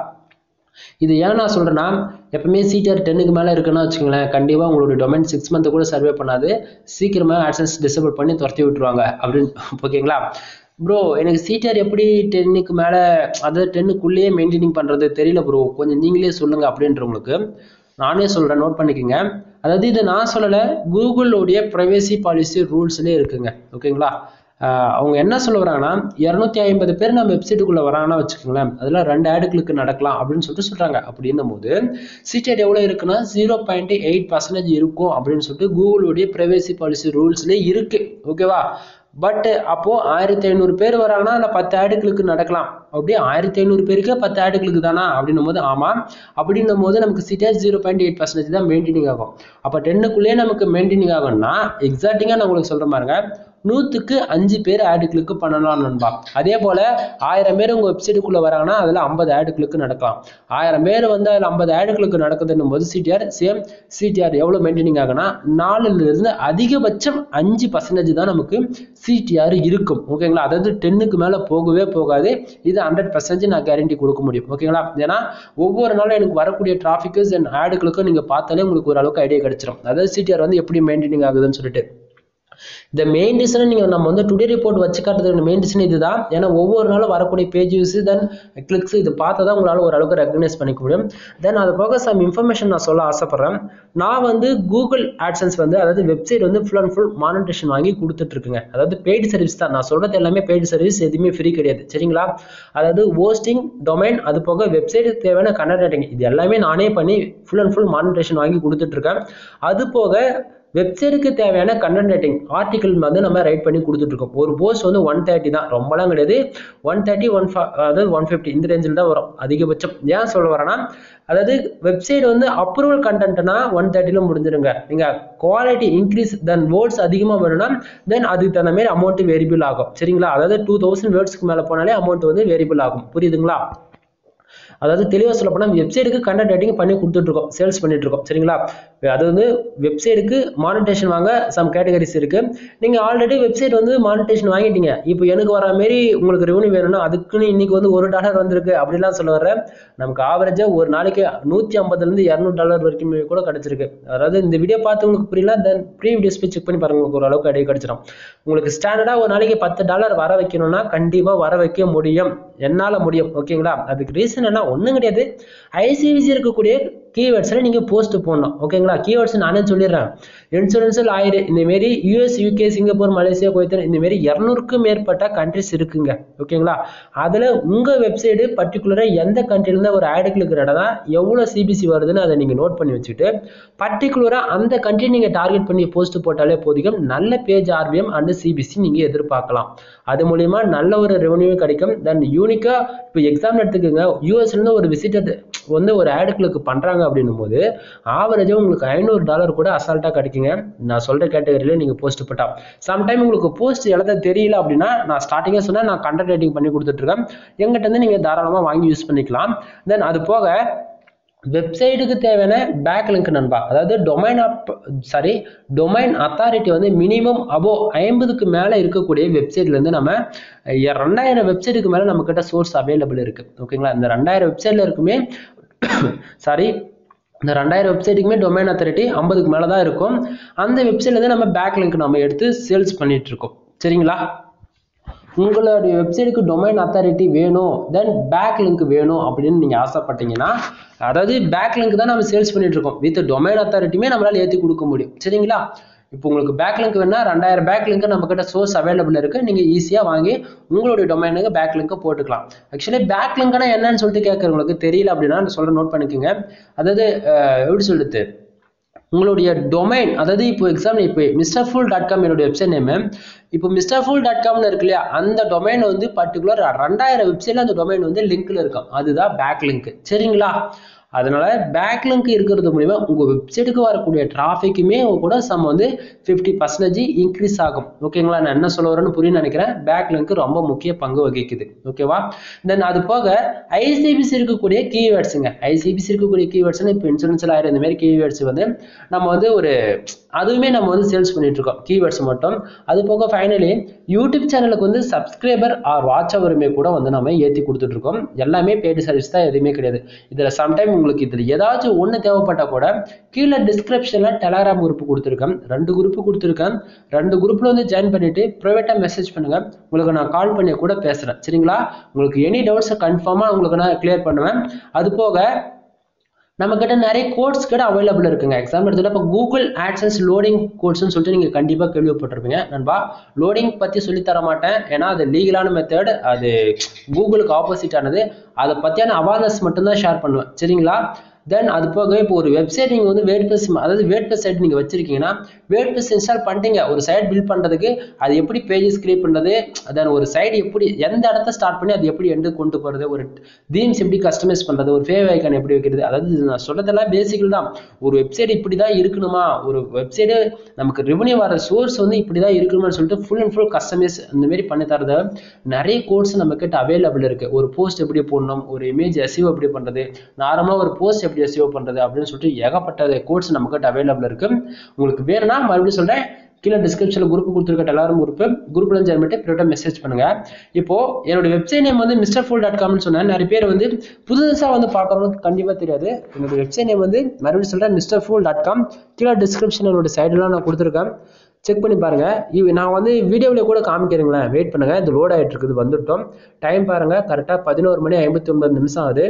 இது ஏன் நான் சொல்கிறேன்னா எப்பவுமே சிடிஆர் டென்னுக்கு மேலே இருக்குன்னா வச்சுக்கோங்களேன் கண்டிப்பாக உங்களோட டொமைன் சிக்ஸ் மந்த்து கூட சர்வே பண்ணாது சீக்கிரமாக ஆட்சன்ஸ் டிசபிள் பண்ணி துரத்தி விட்டுருவாங்க அப்படின்னு ஓகேங்களா ப்ரோ எனக்கு சிடிஆர் எப்படி டென்னுக்கு மேலே அதாவது டென்னுக்குள்ளேயே மெயின்டைனிங் பண்ணுறது தெரியல ப்ரோ கொஞ்சம் நீங்களே சொல்லுங்கள் அப்படின்றவங்களுக்கு நானே சொல்கிறேன் நோட் பண்ணிக்கோங்க அதாவது இதை நான் சொல்லலை கூகுளோடைய ப்ரைவேசி பாலிசி ரூல்ஸ்லேயே இருக்குங்க ஓகேங்களா அவங்க என்ன சொல்ல வராங்கன்னா இரநூத்தி ஐம்பது பேர் நம்ம வெப்சைட்டுக்குள்ளே வராங்கன்னா வச்சுக்கோங்களேன் அதில் ரெண்டு ஆடுகளுக்கு நடக்கலாம் அப்படின்னு சொல்லிட்டு சொல்கிறாங்க அப்படின்னும் போது சிடிஆர் எவ்வளோ இருக்குன்னா ஜீரோ பாயிண்ட் எயிட் பர்சன்டேஜ் இருக்கும் அப்படின்னு சொல்லிட்டு கூகுளுடைய ப்ரைவேசி பாலிசி ரூல்ஸ்லேயே இருக்குது ஓகேவா பட் அப்போ ஆயிரத்தி ஐநூறு பேர் வராங்கன்னா அதில் பத்து ஆடுகளுக்கு நடக்கலாம் அப்படியே ஆயிரத்தி ஐநூறு பேருக்கு பத்து ஆடுகளுக்கு தானா அப்படின்னும் போது ஆமாம் அப்படின்னும் போது நமக்கு CTR zero point eight percentage தான் மெயின்டைனிங் ஆகும் அப்போ டென்னுக்குள்ளேயே நமக்கு மெயின்டைனிங் ஆகும்னா எக்ஸாக்டிங்காக நான் உங்களுக்கு சொல்கிற பாருங்க நூற்றுக்கு அஞ்சு பேர் ஆடுகளுக்கு பண்ணலாம் நண்பா அதே போல் ஆயிரம் பேர் உங்கள் வெப்சைட்டுக்குள்ளே வராங்கன்னா அதில் ஐம்பது ஆடுகளுக்கு நடக்கலாம் ஆயிரம் பேர் வந்து அதில் ஐம்பது ஆடுகளுக்கு நடக்குதுன்னும் போது சிடிஆர் சேம் சிடிஆர் எவ்வளோ மெயின்டைனிங் ஆகுனா நாலுலேருந்து அதிகபட்சம் அஞ்சு பர்சன்டேஜ் தான் நமக்கு சிடிஆர் இருக்கும் ஓகேங்களா அதாவது டென்னுக்கு மேலே போகவே போகாது இது ஹண்ட்ரட் பர்சன்டேஜ் நான் கேரண்டி கொடுக்க முடியும் ஓகேங்களா ஏன்னா ஒவ்வொரு நாளும் எனக்கு வரக்கூடிய டிராஃபிக்ஸ் அண்ட் ஆடுகளுக்கும் நீங்கள் பார்த்தாலே உங்களுக்கு ஓரளவுக்கு ஐடியா கிடைச்சிடும் அதாவது சிடிஆர் வந்து எப்படி மெயின்டைனிங் ஆகுதுன்னு சொல்லிட்டு இந்த மெயின் ரீசனை நீங்கள் நம்ம வந்து டுடே ரிப்போர்ட் வச்சு காட்டுறதுக்கு மெயின் ரீசன் இதுதான் ஏன்னா ஒவ்வொரு நாளும் வரக்கூடிய பேஜ் யூஸ் தென் கிளிக்ஸ் இது பார்த்தா தான் உங்களால் ஓரளவுக்கு ரெகனைஸ் பண்ணிக்க முடியும் தென் அது போக சம் இன்ஃபர்மேஷன் நான் சொல்ல ஆசைப்பட்றேன் நான் வந்து கூகுள் ஆட்சன்ஸ் வந்து அதாவது வெப்சைட் வந்து ஃபுல் அண்ட் ஃபுல் மானிட்டேஷன் வாங்கி கொடுத்துட்ருக்குங்க அதாவது பெய்டு சர்வீஸ் தான் நான் சொல்கிறது எல்லாமே பெய்டு சர்வீஸ் எதுவுமே ஃப்ரீ கிடையாது சரிங்களா அதாவது ஹோஸ்டிங் டொமைன் அது போக வெப்சைட்டுக்கு தேவையான கனெக்ட் ரைட்டிங் இது எல்லாமே நானே பண்ணி ஃபுல் அண்ட் ஃபுல் மானிட்டேஷன் வாங்கி கொடுத்துட்ருக்கேன் அது போக வெப்சைட்டுக்கு தேவையான கண்டென்ட் ரைட்டிங் ஆர்டிகல் வந்து நம்ம ரைட் பண்ணி கொடுத்துட்ருக்கோம் ஒரு போஸ்ட் வந்து ஒன் தேர்ட்டி தான் ரொம்பலாம் கிடையாது ஒன் தேர்ட்டி ஒன் அதாவது ஒன் ஃபிஃப்டி இந்த ரேஞ்சில் தான் வரும் அதிகபட்சம் ஏன் சொல்ல வரேன்னா அதாவது வெப்சைட் வந்து அப்ரூவல் கண்டென்ட்னா ஒன் தேர்ட்டியில் முடிஞ்சிருங்க நீங்கள் குவாலிட்டி இன்க்ரீஸ் தென் வேர்ட்ஸ் அதிகமாக வேணும்னா தென் அதுக்கு தகுந்த மாதிரி அமௌண்ட் வேரியபிள் ஆகும் சரிங்களா அதாவது டூ தௌசண்ட் வேர்ட்ஸ்க்கு மேலே போனாலே அமௌண்ட் வந்து வேரியபிள் ஆகும் புரியுதுங்களா அதாவது தெளிவாக சொல்ல போனால் வெப்சைட்டுக்கு கண்டென்ட் ரைட்டிங் பண்ணி கொடுத்துட்ருக்கோம் சேல்ஸ் பண்ணிட்டு இருக்கோம் சரிங்களா அது வந்து வெப்சைட்டுக்கு மானிட்டேஷன் வாங்க சம் கேட்டகரிஸ் இருக்கு நீங்கள் ஆல்ரெடி வெப்சைட் வந்து மானிட்டேஷன் வாங்கிட்டீங்க இப்போ எனக்கு வர மாரி உங்களுக்கு ரெவன்யூ வேணும்னா அதுக்குன்னு இன்னைக்கு வந்து ஒரு டாலர் வந்திருக்கு அப்படிலாம் சொல்ல வர்றேன் நமக்கு ஆவரேஜாக ஒரு நாளைக்கு நூற்றி ஐம்பதுலேருந்து இரநூறு டாலர் வரைக்கும் கூட கிடச்சிருக்கு அதாவது இந்த வீடியோ பார்த்து உங்களுக்கு புரியல தென் ப்ரீ வீடியோஸ் போய் செக் பண்ணி பாருங்க உங்களுக்கு ஓரளவுக்கு ஐடியா கிடச்சிடும் உங்களுக்கு ஸ்டாண்டர்டாக ஒரு நாளைக்கு பத்து டாலர் வர வைக்கணும்னா கண்டிப்பாக வர வைக்க முடியும் என்னால் முடியும் ஓகேங்களா அதுக்கு ரீசன் என்ன ஒன்றும் கிடையாது ஐசிவிசி இருக்கக்கூடிய கீவேர்ட்ஸில் நீங்கள் போஸ்ட் போடணும் ஓகேங்களா கீவேர்ட்ஸ் நானே சொல்லிடுறேன் இன்சூரன்ஸில் ஆயிரம் இந்தமாரி யூஎஸ் யூகே சிங்கப்பூர் மலேசியா குவைத்தன் இந்தமாரி இரநூறுக்கும் மேற்பட்ட கண்ட்ரிஸ் இருக்குங்க ஓகேங்களா அதில் உங்கள் வெப்சைடு பர்டிகுலராக எந்த கண்ட்ரிலேருந்து ஒரு ஆடு கிளிக் நடந்தா எவ்வளோ சிபிசி வருதுன்னு அதை நீங்கள் நோட் பண்ணி வச்சுட்டு பர்டிகுலராக அந்த கண்ட்ரி நீங்கள் டார்கெட் பண்ணி போஸ்ட் போட்டாலே போதிக்கும் நல்ல பேஜ் ஆர்பிஎம் அண்ட் சிபிசி நீங்கள் எதிர்பார்க்கலாம் அது மூலிமா நல்ல ஒரு ரெவன்யூ கிடைக்கும் தென் யூனிக்காக இப்போ எக்ஸாம்பிள் எடுத்துக்கோங்க யூஎஸ்லேருந்து ஒரு விசிட்டர் வந்து ஒரு ஆடுகளுக்கு பண்ணுறாங்க அப்படின்னும் போது ஆவரேஜாக உங்களுக்கு ஐநூறு டாலர் கூட அசால்ட்டாக கிடைக்குங்க நான் சொல்கிற கேட்டகரியில நீங்கள் போஸ்ட் போட்டா சம்டைம் உங்களுக்கு போஸ்ட் எழுத தெரியல அப்படின்னா நான் ஸ்டார்டிங்கே சொன்னேன் நான் கண்டென்ட் ரைட்டிங் பண்ணி கொடுத்துட்ருக்கேன் எங்கிட்ட இருந்து நீங்கள் தாராளமாக வாங்கி யூஸ் பண்ணிக்கலாம் தென் அது போக வெப்சைட்டுக்கு தேவையான பேக் லிங்க் நண்பா அதாவது டொமைன் அப் சாரி டொமைன் அத்தாரிட்டி வந்து மினிமம் அபோ ஐம்பதுக்கு மேலே இருக்கக்கூடிய வெப்சைட்லேருந்து நம்ம அஹ், ரெண்டாயிரம் வெப்சைட்டுக்கு மேலே நம்மக்கிட்ட சோர்ஸ் அவைலபிள் இருக்குது ஓகேங்களா இந்த ரெண்டாயிரம் வெப்சைட்டில் இருக்குமே சாரி இந்த ரெண்டாயிரம் வெப்சைட்டுக்குமே டொமைன் அத்தாரிட்டி ஐம்பதுக்கு மேலே தான் இருக்கும் அந்த வெப்சைட்லேருந்து நம்ம பேக் லிங்க் நம்ம எடுத்து சேல்ஸ் பண்ணிட்டு இருக்கோம் சரிங்களா உங்களுடைய வெப்சைட்டுக்கு டொமைன் அத்தாரிட்டி வேணும் தென் பேக் லிங்க் வேணும் அப்படின்னு நீங்கள் ஆசைப்பட்டீங்கன்னா அதாவது பேக் லிங்க் தான் நம்ம சேல்ஸ் பண்ணிட்டு இருக்கோம் வித் டொமைன் அத்தாரிட்டியுமே நம்மளால ஏற்றி கொடுக்க முடியும் சரிங்களா இப்போ உங்களுக்கு பேக் லிங்க் வேணா ரெண்டாயிரம் பேக் லிங்க் நம்ம கிட்ட சோர்ஸ் அவைலபிள் இருக்கு நீங்க ஈஸியா வாங்கி உங்களுடைய டொமைனுக்கு பேக் லிங்க் போட்டுக்கலாம் ஆக்சுவலி பேக் லிங்க்னா என்னன்னு சொல்லிட்டு கேட்கறவங்களுக்கு தெரியல அப்படின்னா நான் சொல்ற நோட் பண்ணிக்கோங்க அதாவது அஹ், எப்படி சொல்றது உங்களுடைய டொமைன் அதாவது இப்போ எக்ஸாம்பிள் இப்போ மிஸ்டர் ஃபுல் டாட் காம் என்னுடைய வெப்சைட் நேமு இப்போ மிஸ்டர் ஃபுல் டாட் காம்னு இருக்கு இல்லையா அந்த டொமைன் வந்து பர்டிகுலர் ரெண்டாயிரம் வெப்சைட்ல அந்த டொமைன் வந்து லிங்க்ல இருக்கும் அதுதான் பேக் லிங்க் சரிங்களா அதனால பேக் லிங்க் இருக்கிறது மூலியமா உங்க வெப்சைட்டுக்கு வரக்கூடிய டிராஃபிக்குமே கூட சம் வந்து ஃபிஃப்டி பர்சன்டேஜ் இன்க்ரீஸ் ஆகும் ஓகேங்களா நான் என்ன சொல்ல வரேன்னு புரியும்னு நினைக்கிறேன் பேக் லிங்க் ரொம்ப முக்கிய பங்கு வகிக்குது ஓகேவா தென் அது போக ஐசிபிசி இருக்கக்கூடிய கீவேர்ட்ஸுங்க ஐசிபிசி இருக்கக்கூடிய கீவேர்ட்ஸ்னு இப்போ இன்சூரன்ஸ்ல ஆயிரம் இந்த மாதிரி கீவேர்ட்ஸ் வந்து நம்ம வந்து ஒரு அதுவுமே நம்ம வந்து சேல்ஸ் பண்ணிட்டு இருக்கோம் கீவேர்ட்ஸ் மட்டும் அது போக ஃபைனலி யூடியூப் சேனலுக்கு வந்து சப்ஸ்கிரைபர் ஆர் வாட்ச் அவருமே கூட வந்து நம்ம ஏற்றி கொடுத்துட்டு இருக்கோம் எல்லாமே பெய்டு சர்வீஸ் தான் எதுவுமே கிடையாது இதில் சம்டைம் உங்களுக்கு இதில் ஏதாச்சும் ஒன்று தேவைப்பட்டா கூட கீழே டிஸ்கிரிப்ஷனில் டெலகிராம் குரூப் கொடுத்துருக்கேன் ரெண்டு குரூப் கொடுத்துருக்கேன் ரெண்டு குரூப்பில் வந்து ஜாயின் பண்ணிட்டு ப்ரைவேட்டாக மெசேஜ் பண்ணுங்க உங்களுக்கு நான் கால் பண்ணி கூட பேசுகிறேன் சரிங்களா உங்களுக்கு எனி டவுட்ஸை கன்ஃபார்மாக உங்களுக்கு நான் கிளியர் பண்ணுவேன் அது போக நம்ம கிட்ட நிறைய கோட்ஸ் கூட அவைலபிள் இருக்குங்க எக்ஸாம்பிள் எடுத்துக்கிட்டா இப்போ கூகுள் ஆட்சன்ஸ் லோடிங் கோட்ஸ்னு சொல்லிட்டு நீங்கள் கண்டிப்பாக கேள்விப்பட்டிருப்பீங்க நண்பா லோடிங் பற்றி சொல்லி தர மாட்டேன் ஏன்னா அது லீகலான மெத்தட் அது கூகுளுக்கு ஆப்போசிட் ஆனது அதை பற்றியான அவேர்னஸ் மட்டும்தான் ஷேர் பண்ணுவேன் சரிங்களா தென் அது போக இப்போ ஒரு வெப்சைட் நீங்கள் வந்து வேட்பஸ் அதாவது வேட்பஸ் சைட் நீங்கள் வச்சிருக்கீங்கன்னா வேட்பஸ் இன்ஸ்டால் பண்ணிட்டீங்க ஒரு சைட் பில்ட் பண்ணுறதுக்கு அது எப்படி பேஜஸ் கிரியேட் பண்ணுறது தென் ஒரு சைடு எப்படி எந்த இடத்த ஸ்டார்ட் பண்ணி அது எப்படி எண்டு கொண்டு போகிறது ஒரு தீம்ஸ் எப்படி கஸ்டமைஸ் பண்ணுறது ஒரு ஃபேவ் ஐக்கான் எப்படி வைக்கிறது அதாவது இது நான் சொல்றதெல்லாம் பேசிக்கல் தான் ஒரு வெப்சைட் இப்படி தான் இருக்கணுமா ஒரு வெப்சைடு நமக்கு ரெவன்யூ வர சோர்ஸ் வந்து இப்படி தான் இருக்கணுமான்னு சொல்லிட்டு ஃபுல் அண்ட் ஃபுல் கஸ்டமைஸ் இந்த மாதிரி பண்ணி தரது நிறைய கோர்ஸ் நம்ம கிட்ட அவைலபிள் இருக்கு ஒரு போஸ்ட் எப்படி போடணும் ஒரு இமேஜ் எஸ்இஓ எப்படி பண்றது நார்மலாக ஒரு போஸ்ட் எப்படி எஸ்இஓ பண்றது அப்படின்னு சொல்லிட்டு ஏகப்பட்ட கோர்ஸ் நம்ம கிட்ட அவைலபிள் இருக்கு உங்களுக்கு வேணும்னா மறுபடியும் சொல்றேன் கீழே டிஸ்கிரிப்ஷனில் குரூப் கொடுத்துருக்க எல்லாரும் குரூப் குரூப்ல ஜாயின் பண்ணிட்டு ப்ரைவேட்டாக மெசேஜ் பண்ணுங்க இப்போ என்னோட வெப்சைட் நேம் வந்து மிஸ்டர் ஃபுல் டாட் காம்னு சொன்னேன் நிறைய பேர் வந்து புதுசாக வந்து பார்க்கறவங்களுக்கு கண்டிப்பாக தெரியாது என்னோட வெப்சைட் நேம் வந்து மறுபடியும் சொல்கிறேன் மிஸ்டர் ஃபுல் டாட் காம் கீழே டிஸ்கிரிப்ஷன் என்னோட சைடெலாம் நான் கொடுத்துருக்கேன் செக் பண்ணி பாருங்க இவ் நான் வந்து வீடியோவில் கூட காமிக்கிறேங்களேன் வெயிட் பண்ணுங்க இது லோட் ஆகிட்டு இருக்குது வந்துட்டோம் டைம் பாருங்க கரெக்டாக பதினோரு மணி ஐம்பத்தி ஒன்பது நிமிஷம் ஆகுது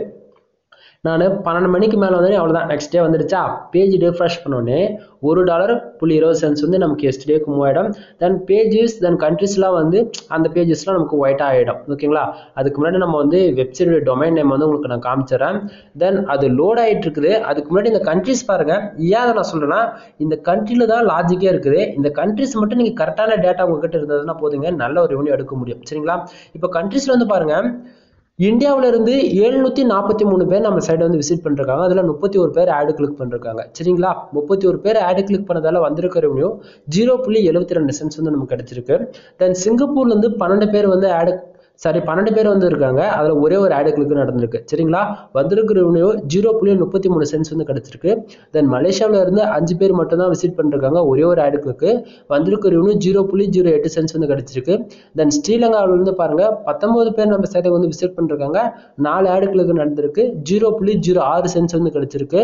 நான் பன்னெண்டு மணிக்கு மேலே வந்து அவ்வளோதான் நெக்ஸ்ட் டே வந்துடுச்சா பேஜ் ரிஃப்ரெஷ் பண்ணோடனே ஒரு டாலர் புள்ளி இருபது சென்ஸ் வந்து நமக்கு எஸ்டேக்கு மூவ் ஆகிடும் தென் பேஜஸ் தென் கண்ட்ரிஸ்லாம் வந்து அந்த பேஜஸ்லாம் நமக்கு ஒயிட் ஆகிடும் ஓகேங்களா அதுக்கு முன்னாடி நம்ம வந்து வெப்சைட்டோட டொமைன் நேம் வந்து உங்களுக்கு நான் காமிச்சிடறேன் தென் அது லோட் ஆகிட்டு இருக்குது அதுக்கு முன்னாடி இந்த கண்ட்ரிஸ் பாருங்க ஏன் அதை நான் சொல்றேன்னா இந்த கண்ட்ரில தான் லாஜிக்கே இருக்குது இந்த கண்ட்ரிஸ் மட்டும் நீங்கள் கரெக்டான டேட்டா உங்ககிட்ட இருந்ததுன்னா போதுங்க நல்ல ஒரு ரெவன்யூ எடுக்க முடியும் சரிங்களா இப்போ கண்ட்ரிஸ்ல வந்து பாருங்க இந்தியாவுல இருந்து எழுநூத்தி நாற்பத்தி மூணு பேர் நம்ம சைடு வந்து விசிட் பண்ணிருக்காங்க அதுல முப்பத்தி ஒரு பேர் ஆடு கிளிக் பண்ணிருக்காங்க சரிங்களா முப்பத்தி ஒரு பேர் ஆடு கிளிக் பண்ணதால வந்திருக்க ரெவன்யூ ஜீரோ புள்ளி எழுபத்தி ரெண்டு சென்ஸ் வந்து நமக்கு கிடைச்சிருக்கு தென் சிங்கப்பூர்ல இருந்து பன்னெண்டு பேர் வந்து ஆடு சாரி பன்னெண்டு பேர் வந்து இருக்காங்க அதுல ஒரே ஒரு ஆடு கிளிக் நடந்திருக்கு சரிங்களா வந்திருக்க ரெவன்யூ ஜீரோ புள்ளி முப்பத்தி மூணு சென்ஸ் வந்து கிடைச்சிருக்கு தென் மலேசியாவுல இருந்து அஞ்சு பேர் மட்டும் தான் விசிட் பண்ணிருக்காங்க ஒரே ஒரு ஆடு கிளிக்கு வந்திருக்க ரெவன்யூ ஜீரோ புள்ளி ஜீரோ எட்டு சென்ஸ் வந்து கிடைச்சிருக்கு தென் ஸ்ரீலங்காவில இருந்து பாருங்க பத்தொன்பது பேர் நம்ம சைட்டை வந்து விசிட் பண்ணிருக்காங்க நாலு ஆடு கிளிக் நடந்திருக்கு ஜீரோ புள்ளி ஜீரோ ஆறு சென்ஸ் வந்து கிடைச்சிருக்கு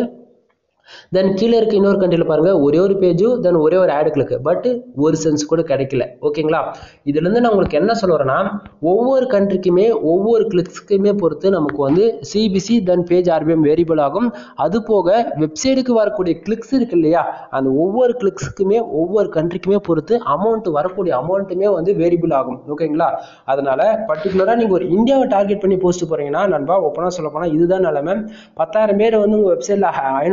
தென் கீழே இருக்க இன்னொரு கண்ட்ரியில் பாருங்க ஒரே ஒரு பேஜும் தென் ஒரே ஒரு ஆடு கிளிக்கு பட் ஒரு சென்ஸ் கூட கிடைக்கல ஓகேங்களா இதுல இருந்து நான் உங்களுக்கு என்ன சொல்ல வரேன்னா ஒவ்வொரு கண்ட்ரிக்குமே ஒவ்வொரு கிளிக்ஸ்க்குமே பொறுத்து நமக்கு வந்து CPC then page RPM variable ஆகும் அது போக வெப்சைட்டுக்கு வரக்கூடிய கிளிக்ஸ் இருக்கு இல்லையா அந்த ஒவ்வொரு கிளிக்ஸுக்குமே ஒவ்வொரு கண்ட்ரிக்குமே பொறுத்து அமௌண்ட் வரக்கூடிய அமௌண்ட்டுமே வந்து வேரியபிள் ஆகும் ஓகேங்களா அதனால பர்டிகுலராக நீங்கள் ஒரு இந்தியாவை டார்கெட் பண்ணி போஸ்ட் போறீங்கன்னா நண்பா ஓப்பனாக சொல்ல போனால் இதுதான் நிலைமை பத்தாயிரம் பேர் வந்து உங்கள் வெப்சைட்டில் ஐநூறு ஆடு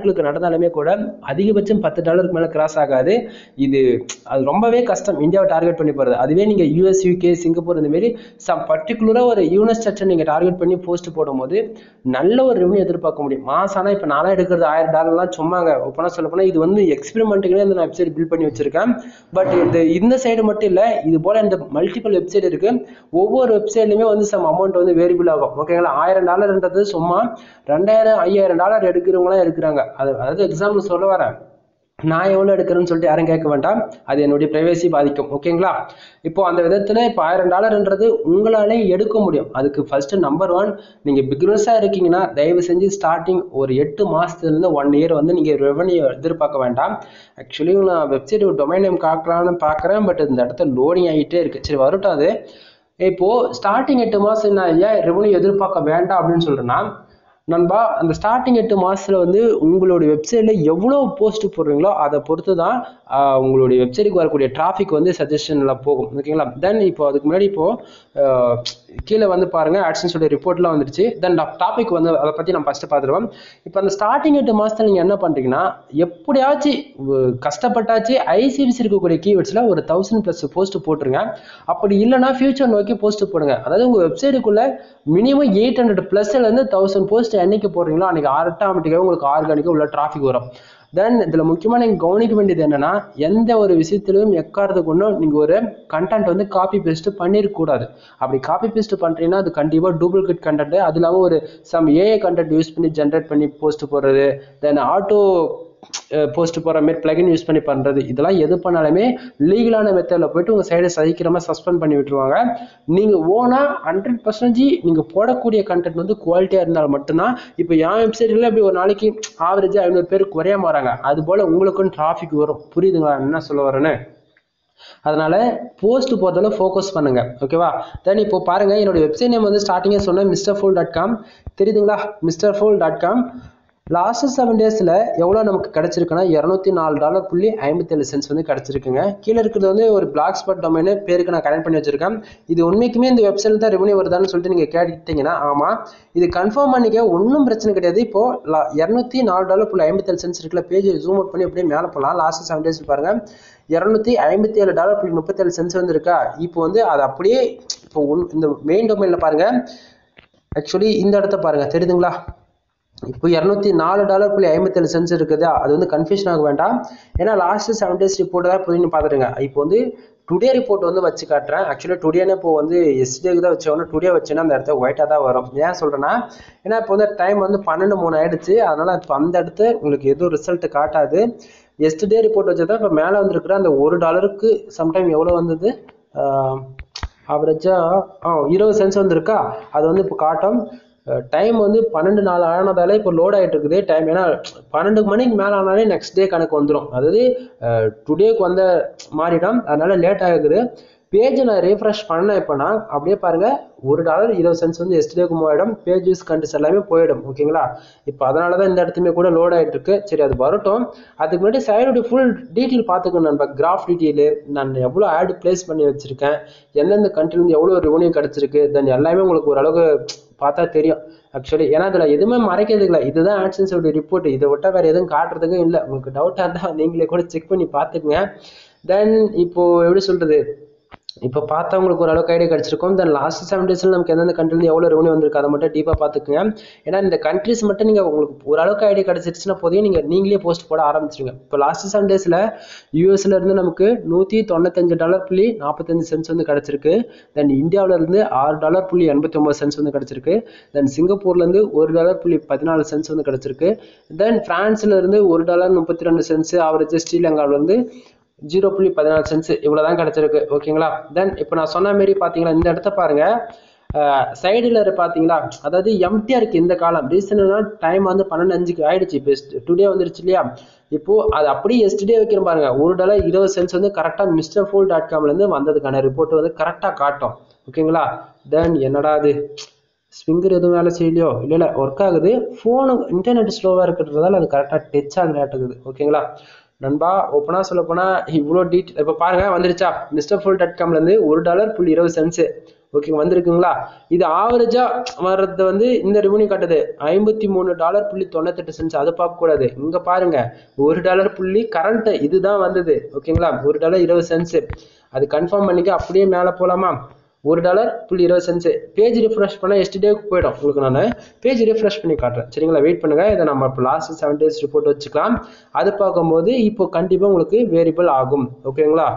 நாட்களுக்கு நடந்தாலுமே கூட அதிகபட்சம் பத்து டாலருக்கு மேலே கிராஸ் ஆகாது இது அது ரொம்பவே கஷ்டம் இந்தியாவை டார்கெட் பண்ணி போகிறது அதுவே நீங்கள் யூஎஸ் யூகே சிங்கப்பூர் இந்த மாதிரி சம் பர்டிகுலராக ஒரு யூனிட் ஸ்ட்ரக்சர் நீங்கள் டார்கெட் பண்ணி போஸ்ட் போடும்போது நல்ல ஒரு ரெவன்யூ எதிர்பார்க்க முடியும் மாசம் ஆனால் இப்போ நாளாக எடுக்கிறது ஆயிரம் டாலர்லாம் சும்மாங்க ஓப்பனாக சொல்ல போனால் இது வந்து எக்ஸ்பெரிமெண்ட்டுக்குனே இந்த வெப்சைட் பில்ட் பண்ணி வச்சிருக்கேன் பட் இந்த இந்த சைடு மட்டும் இல்லை இது போல இந்த மல்டிபிள் வெப்சைட் இருக்கு ஒவ்வொரு வெப்சைட்லையுமே வந்து சம் அமௌண்ட் வந்து வேரியபிள் ஆகும் ஓகேங்களா ஆயிரம் டாலர்ன்றது சும்மா ரெண்டாயிரம் ஐயாயிரம் டாலர் எடுக்கிறவங்களாம் எடுக்கிறாங்க அது அதாவது எக்ஸாம்பிள் சொல்ல வரேன் நான் எவ்வளோ எடுக்கிறேன்னு சொல்லிட்டு யாரும் கேட்க வேண்டாம் அது என்னுடைய ப்ரைவேசி பாதிக்கும் ஓகேங்களா இப்போ அந்த விதத்தில் இப்போ ஆயிரம் டாலர்ன்றது உங்களாலே எடுக்க முடியும் அதுக்கு ஃபர்ஸ்ட் நம்பர் ஒன் நீங்கள் பிக்னஸாக இருக்கீங்கன்னா தயவு செஞ்சு ஸ்டார்டிங் ஒரு எட்டு மாதத்துலேருந்து ஒன் இயர் வந்து நீங்கள் ரெவன்யூ எதிர்பார்க்க வேண்டாம் ஆக்சுவலி நான் வெப்சைட் டொமைன் நேம் காக்கலான்னு பார்க்குறேன் பட் இந்த இடத்துல லோடிங் ஆகிட்டே இருக்கு சரி வரட்டும் அது இப்போ ஸ்டார்டிங் எட்டு மாதம் நான் ஏன் ரெவன்யூ எதிர்பார்க்க வேண்டாம் அப்படின்னு சொல்கிறேன்னா நண்பா அந்த ஸ்டார்டிங் எட்டு மாசத்துல வந்து உங்களுடைய வெப்சைட்ல எவ்வளோ போஸ்ட் போடுறீங்களோ அதை பொறுத்து தான் ஆஹ், உங்களுடைய வெப்சைட்டுக்கு வரக்கூடிய டிராஃபிக் வந்து சஜஷன்ல போகும் ஓகேங்களா தென் இப்போ அதுக்கு முன்னாடி இப்போ ஆஹ், கீழே வந்து பாருங்க ஆட்சன்ஸோட ரிப்போர்ட்லாம் வந்துருச்சு தென் டாபிக் வந்து அதை பத்தி நம்ம ஃபர்ஸ்ட் பார்த்துருவோம் இப்போ அந்த ஸ்டார்டிங் எட்டு மாசத்துல நீங்க என்ன பண்றீங்கன்னா எப்படியாச்சும் உ- கஷ்டப்பட்டாச்சு ஐசிபிசி இருக்கக்கூடிய கீவேர்ட்ஸ்ல ஒரு தௌசண்ட் ப்ளஸ் போஸ்ட் போட்டுருங்க அப்படி இல்லைன்னா ஃபியூச்சர் நோக்கி போஸ்ட் போடுங்க அதாவது உங்க வெப்சைட்டுக்குள்ள மினிமம் எயிட் ஹண்ட்ரட் ப்ளஸ்ல இருந்து தௌசண்ட் போஸ்ட் என்னைக்கு போடுறீங்களோ அன்னைக்கு ஆட்டோமேட்டிக்காக உங்களுக்கு ஆர்கானிக்காக உள்ள டிராஃபிக் வரும் தென் இதுல முக்கியமா நீங்க கவனிக்க வேண்டியது என்னன்னா எந்த ஒரு விஷயத்திலும் எக்காரத்துக்கு ஒன்றும் நீங்க ஒரு கண்டென்ட் வந்து காப்பி பேஸ்ட் பண்ணிருக்க கூடாது அப்படி காப்பி பேஸ்ட் பண்றீங்கன்னா அது கண்டிப்பா டூப்ளிகேட் கண்டென்ட் அது இல்லாம ஒரு சம் ஏஐ கண்டென்ட் யூஸ் பண்ணி ஜென்ரேட் பண்ணி போஸ்ட் போடுறது தென் ஆட்டோ போஸ்ட் போகிற மாதிரி பிளகின் யூஸ் பண்ணி பண்ணுறது இதெல்லாம் எது பண்ணாலுமே லீகலான மெத்தடில் போயிட்டு உங்கள் சைடை சதிக்கிறமாக சஸ்பெண்ட் பண்ணி விட்டுருவாங்க நீங்கள் ஓனாக ஹண்ட்ரட் பர்சன்டேஜ் நீங்கள் போடக்கூடிய கண்டென்ட் வந்து குவாலிட்டியாக இருந்தால் மட்டும்தான் இப்போ என் வெப்சைட்டில் இப்படி ஒரு நாளைக்கு ஆவரேஜாக ஐநூறு பேர் குறையாம வராங்க அது போல் உங்களுக்கும் டிராஃபிக் வரும் புரியுதுங்களா நான் என்ன சொல்ல வரேன்னு அதனால போஸ்ட் போகிறதுல ஃபோக்கஸ் பண்ணுங்க ஓகேவா தென் இப்போ பாருங்க என்னோட வெப்சைட் நேம் வந்து ஸ்டார்டிங்கே சொன்னேன் மிஸ்டர் ஃபுல் டாட் காம் தெரியுதுங்களா mister full dot com last seven டேஸில் எவ்வளோ நமக்கு கிடச்சிருக்குன்னா இரநூத்தி நாலு டாலர் புள்ளி ஐம்பத்தேழு சென்ஸ் வந்து கிடச்சிருக்குங்க கீழே இருக்கிறது வந்து ஒரு பிளாக் ஸ்பாட் டொமைனு பேருக்கு நான் கனெக்ட் பண்ணி வச்சிருக்கேன் இது உண்மைக்குமே இந்த வெப்சைட் தான் ரெவன்யூ வருதான்னு சொல்லிட்டு நீங்கள் கேட்டுக்கிட்டீங்கன்னா ஆமாம் இது கன்ஃபார்ம் பண்ணிக்க ஒன்றும் பிரச்சனை கிடையாது இப்போ இரநூத்தி நாலு டாலர் புள்ளி ஐம்பத்தேழு சென்ஸ் இருக்குல்ல பேஜ் ஜூம் அவுட் பண்ணி அப்படியே மேலே போகலாம் லாஸ்ட் செவன் டேஸ் பாருங்க இரநூத்தி ஐம்பத்தி ஏழு டாலர் புள்ளி முப்பத்தேழு சென்ஸ் வந்து இருக்கா இப்போ வந்து அது அப்படியே இப்போ உன்- இந்த மெயின் டொமைனில் பாருங்க ஆக்சுவலி இந்த இடத்த பாருங்க தெரியுதுங்களா இப்போ இரநூத்தி நாலு டாலர் புள்ளி ஐம்பத்தேழு சென்ஸ் இருக்குது அது வந்து கன்ஃபியூஷன் ஆக வேண்டாம் ஏன்னா லாஸ்ட் செவன் டேஸ் ரிப்போர்ட் தான் போய் பார்த்துருங்க இப்போ வந்து டுடே ரிப்போர்ட் வந்து வச்சு காட்டுறேன் ஆக்சுவலாக டுடேன்னு இப்போ வந்து எஸ்டேக்கு தான் வச்சோன்னா டுடே வச்சேன்னா அந்த இடத்த ஒயிட்டாக தான் வரும் ஏன் சொல்கிறேன்னா ஏன்னா இப்போ வந்து டைம் வந்து பன்னெண்டு மூணு ஆயிடுச்சு அதனால இப்போ அந்த இடத்த உங்களுக்கு எதுவும் ரிசல்ட் காட்டாது எஸ்டே ரிப்போர்ட் வச்சதா இப்போ மேலே வந்திருக்கிற அந்த ஒரு டாலருக்கு சம்டைம் எவ்வளோ வந்தது ஆவரேஜாக ஆ இருபது சென்ஸ் வந்திருக்கா அது வந்து இப்போ காட்டும் டைம் வந்து பன்னெண்டு நாள் ஆனதால இப்போ லோட் ஆகிட்டு இருக்குது டைம் ஏன்னா பன்னெண்டு மணிக்கு மேலே ஆனாலே நெக்ஸ்ட் டே கணக்கு வந்துடும் அதாவது டுடேக்கு வந்த மாறிடும் அதனால லேட் ஆகுது பேஜை நான் ரீஃப்ரெஷ் பண்ணேன் இப்போ நான் அப்படியே பாருங்க ஒரு டாலர் இருபது சென்ஸ் வந்து எஸ்டேக்கு மூவாயிடும் பேஜ் யூஸ் கண்டிஸ் எல்லாமே போயிடும் ஓகேங்களா இப்போ அதனால தான் இந்த இடத்துமே கூட லோட் ஆகிட்டு இருக்கு சரி அது வரட்டும் அதுக்கு முன்னாடி சைடுடைய ஃபுல் டீட்டெயில் பார்த்துக்கணும் நண்பா கிராஃப் டீட்டெயிலு நான் எவ்வளோ ஆட் பிளேஸ் பண்ணி வச்சிருக்கேன் எந்தெந்த கண்ட்ரிலேருந்து எவ்வளோ ரெவன்யூ கிடச்சிருக்கு தென் எல்லாமே உங்களுக்கு ஓரளவுக்கு பார்த்தா தெரியும் ஆக்சுவலி ஏன்னா இதில் எதுவுமே மறைக்கிறது இல்லை இதுதான் ஆட்சன்ஸோட ரிப்போர்ட் இதை விட்டால் வேறு எதுவும் காட்டுறதுக்கும் இல்லை உங்களுக்கு டவுட்டாக இருந்தால் நீங்களே கூட செக் பண்ணி பார்த்துக்குங்க தென் இப்போ எப்படி சொல்கிறது இப்போ பார்த்தா உங்களுக்கு ஓரளவுக்கு ஐடியா கிடச்சிருக்கும் தென் லாஸ்ட் செவன் டேஸில் நமக்கு எந்தெந்த கண்ட்ரிலேருந்து எவ்வளோ ரெவன்யூ வந்திருக்கு அதை மட்டும் டீப்பாக பார்த்துக்குங்க ஏன்னா இந்த கண்ட்ரிஸ் மட்டும் நீங்கள் உங்களுக்கு ஓரளவுக்கு ஐடியா கிடச்சிருச்சுன்னா போதையும் நீங்கள் நீங்களே போஸ்ட் போட ஆரம்பிச்சிருங்க இப்போ லாஸ்ட் செவன் டேஸில் யூஎஸ்ல இருந்து நமக்கு நூற்றி தொண்ணூத்தஞ்சு டாலர் புள்ளி நாற்பத்தஞ்சு சென்ஸ் வந்து கிடச்சிருக்கு தென் இந்தியாவுல இருந்து ஆறு டாலர் புள்ளி எண்பத்தி ஒன்பது சென்ஸ் வந்து கிடச்சிருக்கு தென் சிங்கப்பூர்லேருந்து ஒரு டாலர் புள்ளி பதினாலு சென்ஸ் வந்து கிடச்சிருக்கு தென் ஃப்ரான்ஸ்ல இருந்து ஒரு டாலர் முப்பத்தி ரெண்டு சென்ஸ் ஆவரேஜ் ஸ்ரீலங்காவிலேருந்து ஜீரோ புள்ளி பதினாலு சென்ஸ் இவ்வளோ தான் கிடச்சிருக்கு ஓகேங்களா தென் இப்போ நான் சொன்ன மாரி பார்த்தீங்களா இந்த இடத்த பாருங்க சைடில் பார்த்தீங்களா அதாவது எம்டிஆர் இருக்கு இந்த காலம் ரீசனா டைம் வந்து பன்னெண்டு அஞ்சுக்கு ஆயிடுச்சு இப்போ டுடே வந்துருச்சு இல்லையா இப்போ அது அப்படியே எஸ்டே வைக்கிற பாருங்க ஒரு டாலர் இருபது சென்ஸ் வந்து கரெக்டாக மிஸ்டர் ஃபோல் டாட் காம்லேருந்து வந்ததுக்கான ரிப்போர்ட் வந்து கரெக்டாக காட்டும் ஓகேங்களா தென் என்னடா அது ஸ்விங்கர் எதுவும் வேலை செய்யலையோ இல்லை இல்லை ஒர்க் ஆகுது ஃபோனு இன்டர்நெட் ஸ்லோவாக இருக்கிறதால அது கரெக்டாக டச் ஆகுது ஓகேங்களா நண்பா ஓப்பனாக சொல்ல போனால் இவ்வளோ டீட் இப்போ பாருங்க வந்துருச்சா மிஸ்டர் ஃபுல் டாட் காம்லேருந்து ஒரு டாலர் புள்ளி இருபது சென்ஸு ஓகே வந்திருக்குங்களா இது ஆவரேஜா வர்றது வந்து இந்த ரெவன்யூ காட்டுது ஐம்பத்தி மூணு டாலர் புள்ளி தொண்ணூத்தெட்டு சென்ஸ் அதை பார்க்க கூடாது இங்க பாருங்க ஒரு டாலர் புள்ளி கரண்ட் இதுதான் வந்தது ஓகேங்களா ஒரு டாலர் இருபது சென்ஸ் அது கன்ஃபார்ம் பண்ணிக்க அப்படியே மேலே போலாமா ஒரு டாலர் புள்ளி இருபது சென்ஸ் பேஜ் ரிஃப்ரெஷ் பண்ணால் எஸ்டேக்கு போயிடும் உங்களுக்கு நான் பேஜ் ரிஃப்ரெஷ் பண்ணி காட்டுறேன் சரிங்களா வெயிட் பண்ணுங்க இதை நம்ம இப்போ லாஸ்ட் செவன் டேஸ் ரிப்போர்ட் வச்சுக்கலாம் அது பார்க்கும்போது இப்போ கண்டிப்பாக உங்களுக்கு வேரியபிள் ஆகும் ஓகேங்களா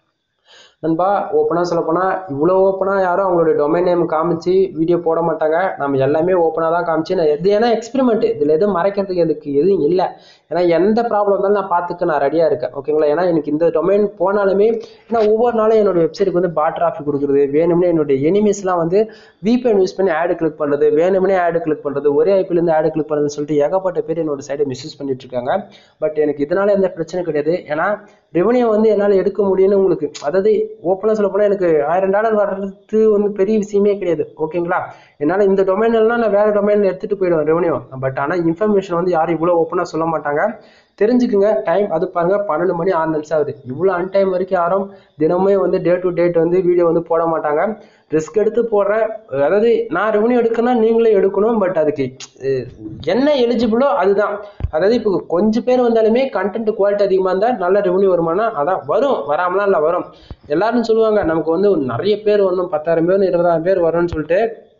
நண்பா ஓப்பனாக சொல்ல போனால் இவ்வளோ ஓப்பனாக யாரும் அவங்களுடைய டொமைன் நேம் காமிச்சு வீடியோ போட மாட்டாங்க நம்ம எல்லாமே ஓப்பனாக தான் காமிச்சு நான் எது ஏன்னா எக்ஸ்பெரிமெண்ட் இதில் எதுவும் மறைக்கிறதுக்கு எதுக்கு எதுவும் இல்லை ஏன்னா எந்த ப்ராப்ளம் இருந்தாலும் நான் பார்த்துக்க நான் ரெடியாக இருக்கேன் ஓகேங்களா ஏன்னா எனக்கு இந்த டொமைன் போனாலுமே ஏன்னா ஒவ்வொரு நாளும் என்னோட வெப்சைட்டுக்கு வந்து பாட் டிராஃபிக் கொடுக்குறது வேணும்னே என்னுடைய எனிமீஸ்லாம் வந்து VPN யூஸ் பண்ணி ஆடு கிளிக் பண்ணுறது வேணும்னே ஆடு கிளிக் பண்ணுறது ஒரே ஐபிலேருந்து ஆடு கிளிக் பண்ணுறதுன்னு சொல்லிட்டு ஏகப்பட்ட பேர் என்னோட சைடை மிஸ்யூஸ் பண்ணிட்டு இருக்காங்க பட் எனக்கு இதனால எந்த பிரச்சனை கிடையாது ஏன்னா ரெவன்யூ வந்து என்னால் எடுக்க முடியும்னு உங்களுக்கு அதாவது ஓப்பனாக சொல்ல போனால் எனக்கு ஆயிரம் டாலர் வர்றது வந்து பெரிய விஷயமே கிடையாது ஓகேங்களா என்னால் இந்த டொமைன்லாம் நான் வேற டொமைனில் எடுத்துகிட்டு போயிடுவேன் ரெவன்யூ பட் ஆனால் இன்ஃபர்மேஷன் வந்து யாரும் இவ்வளோ ஓப்பனாக சொல்ல மாட்டாங்க தெரிஞ்சுக்குங்க டைம் அது பாருங்க பன்னெண்டு மணி ஆறு நிமிஷம் ஆகுது இவ்வளோ அன்டைம் வரைக்கும் யாரும் தினமே வந்து டே டு டேட் வந்து வீடியோ வந்து போட மாட்டாங்க ரிஸ்க் எடுத்து போடுறேன் அதாவது நான் ரெவன்யூ எடுக்கணும் நீங்களே எடுக்கணும் பட் அதுக்கு அஹ், என்ன எலிஜிபிளோ அதுதான் அதாவது இப்போ கொஞ்சம் பேர் வந்தாலுமே கண்டென்ட் குவாலிட்டி அதிகமாக இருந்தால் நல்ல ரெவன்யூ வருமானா அதான் வரும் வராமலாம் இல்லை வரும் எல்லாரும் சொல்லுவாங்க நமக்கு வந்து நிறைய பேர் வரணும் பத்தாயிரம் பேர் இருபதாயிரம் பேர் வரும்னு சொல்லிட்டு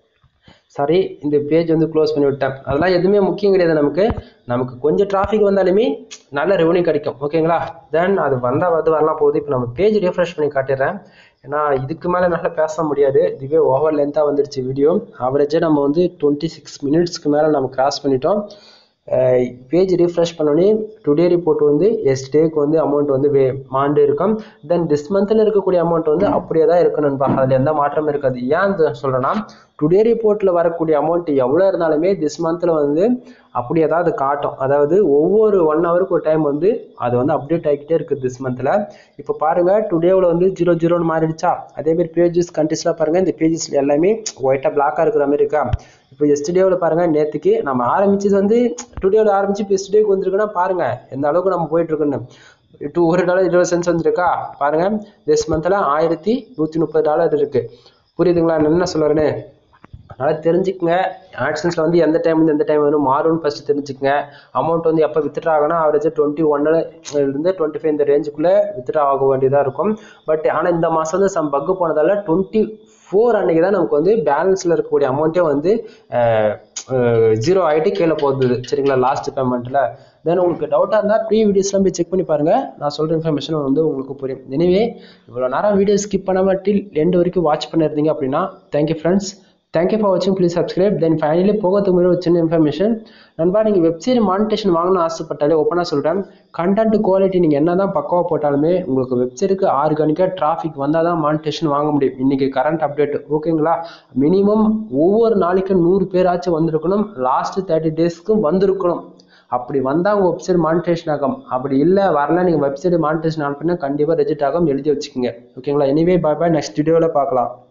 சாரி இந்த பேஜ் வந்து க்ளோஸ் பண்ணி விட்டேன் அதெல்லாம் எதுவுமே முக்கியம் கிடையாது நமக்கு நமக்கு கொஞ்சம் டிராஃபிக் வந்தாலுமே நல்ல ரெவன்யூ கிடைக்கும் ஓகேங்களா தென் அது வந்தால் வந்து வரலாம் போகுது இப்போ நம்ம பேஜ் refresh பண்ணி காட்டிடுறேன் ஏன்னா இதுக்கு மேலே நல்லா பேச முடியாது இதுவே ஓவர் லென்த்தாக வந்துருச்சு வீடியோ ஆவரேஜாக நம்ம வந்து டுவெண்ட்டி சிக்ஸ் மினிட்ஸ்க்கு மேலே நம்ம கிராஸ் பண்ணிட்டோம் பேஜ் ரீஃப்ரெஷ் பண்ணோடனே டுடே ரிப்போர்ட் வந்து எஸ்டேக்கு வந்து அமௌண்ட் வந்து வே மாண்டு இருக்கும் தென் திஸ் மந்தில் இருக்கக்கூடிய அமௌண்ட் வந்து அப்படியே தான் இருக்கணும்பா அதில் எந்த மாற்றமும் இருக்காது ஏன் இது சொல்கிறேன்னா டுடே ரிப்போர்ட்டில் வரக்கூடிய அமௌண்ட் எவ்வளோ இருந்தாலுமே திஸ் மந்தில் வந்து அப்படியே தான் அது காட்டும் அதாவது ஒவ்வொரு ஒன் ஹவருக்கு ஒரு டைம் வந்து அது வந்து அப்டேட் ஆகிக்கிட்டே இருக்குது திஸ் மந்தில் இப்போ பாருங்கள் டுடேவில் வந்து ஜீரோ ஜீரோன்னு மாறிடுச்சா அதே மாதிரி பேஜஸ் கண்டிஸ்லாம் பாருங்கள் இந்த பேஜஸ் எல்லாமே ஒயிட்டாக பிளாக்காக இருக்கிற மாதிரி இருக்கா இப்போ எஸ்டேவில் பாருங்கள் நேற்றுக்கு நம்ம ஆரம்பிச்சது வந்து டுடேவில் ஆரம்பிச்சு இப்போ எஸ்டேக்கு வந்திருக்குன்னா பாருங்கள் எந்த அளவுக்கு நம்ம போயிட்டு இருக்குன்னு டூ ஒரு டாலர் இருபது சென்ஸ் வந்துருக்கா பாருங்க திஸ் மந்த்தில் ஆயிரத்தி நூற்றி முப்பது டாலர் இருக்கு புரியுதுங்களா நான் என்ன சொல்லுறேன்னு அதனால் தெரிஞ்சுக்கங்க ஆக்ஷன்ஸில் வந்து எந்த டைம் வந்து எந்த டைம் வந்து மாறும்னு ஃபஸ்ட்டு தெரிஞ்சுக்கங்க அமௌண்ட் வந்து எப்போ வித்ட்ரா ஆகணும் ஆவரேஜாக டுவெண்ட்டி ஒன்னில் இருந்து டுவெண்ட்டி ஃபைவ் இந்த ரேஞ்சுக்குள்ளே வித்ட்ரா ஆக வேண்டியதாக இருக்கும் பட் ஆனால் இந்த மாதம் வந்து சம் பக்கு போனதால டுவெண்ட்டி ஃபோர் அன்னைக்கு தான் நமக்கு வந்து பேலன்ஸில் இருக்கக்கூடிய அமௌண்ட்டே வந்து ஜீரோ ஆகிட்டு கீழே போகுது சரிங்களா லாஸ்ட் பேமெண்ட்டில் தென் உங்களுக்கு டவுட்டாக இருந்தால் ப்ரீ வீடியோஸ்லாம் போய் செக் பண்ணி பாருங்கள் நான் சொல்கிற இன்ஃபர்மேஷன் வந்து உங்களுக்கு புரியும் எனவே இவ்வளோ நேரம் வீடியோ ஸ்கிப் பண்ணாமல் டில் எண்டு வரைக்கும் வாட்ச் பண்ணியிருந்தீங்க அப்படின்னா தேங்க்யூ ஃப்ரெண்ட்ஸ் தேங்க்யூ ஃபார் வாட்சிங் ப்ளீஸ் சப்ஸ்கிரைப் தென் ஃபைனலி போகிறதுக்கு முன்னாடி ஒரு சின்ன இன்ஃபர்மேஷன் நண்பா நீங்கள் வெப்சைட் மானிட்டேஷன் வாங்கணும்னு ஆசைப்பட்டாலே ஓப்பனாக சொல்கிறேன் கண்டென்ட் குவாலிட்டி நீங்கள் என்ன தான் பக்காவாக போட்டாலுமே உங்களுக்கு வெப்சைட்டுக்கு ஆர்கானிக்காக டிராஃபிக் வந்தால் தான் மானிட்டேஷன் வாங்க முடியும் இன்றைக்கி கரண்ட் அப்டேட் ஓகேங்களா மினிமம் ஒவ்வொரு நாளைக்கும் நூறு பேராச்சும் வந்திருக்கணும் லாஸ்ட் தேர்ட்டி டேஸ்க்கும் வந்திருக்கணும் அப்படி வந்தால் உங்கள் வெப்சைட் மானிட்டேஷன் ஆகும் அப்படி இல்லை வரல நீங்கள் வெப்சைட் மானிட்டேஷன் ஆன் பண்ணால் கண்டிப்பாக ரெஜிஸ்ட் ஆகும் எழுதி வச்சுக்கோங்க ஓகேங்களா எனிவே பாய் பாய் நெக்ஸ்ட் வீடியோவில் பார்க்கலாம்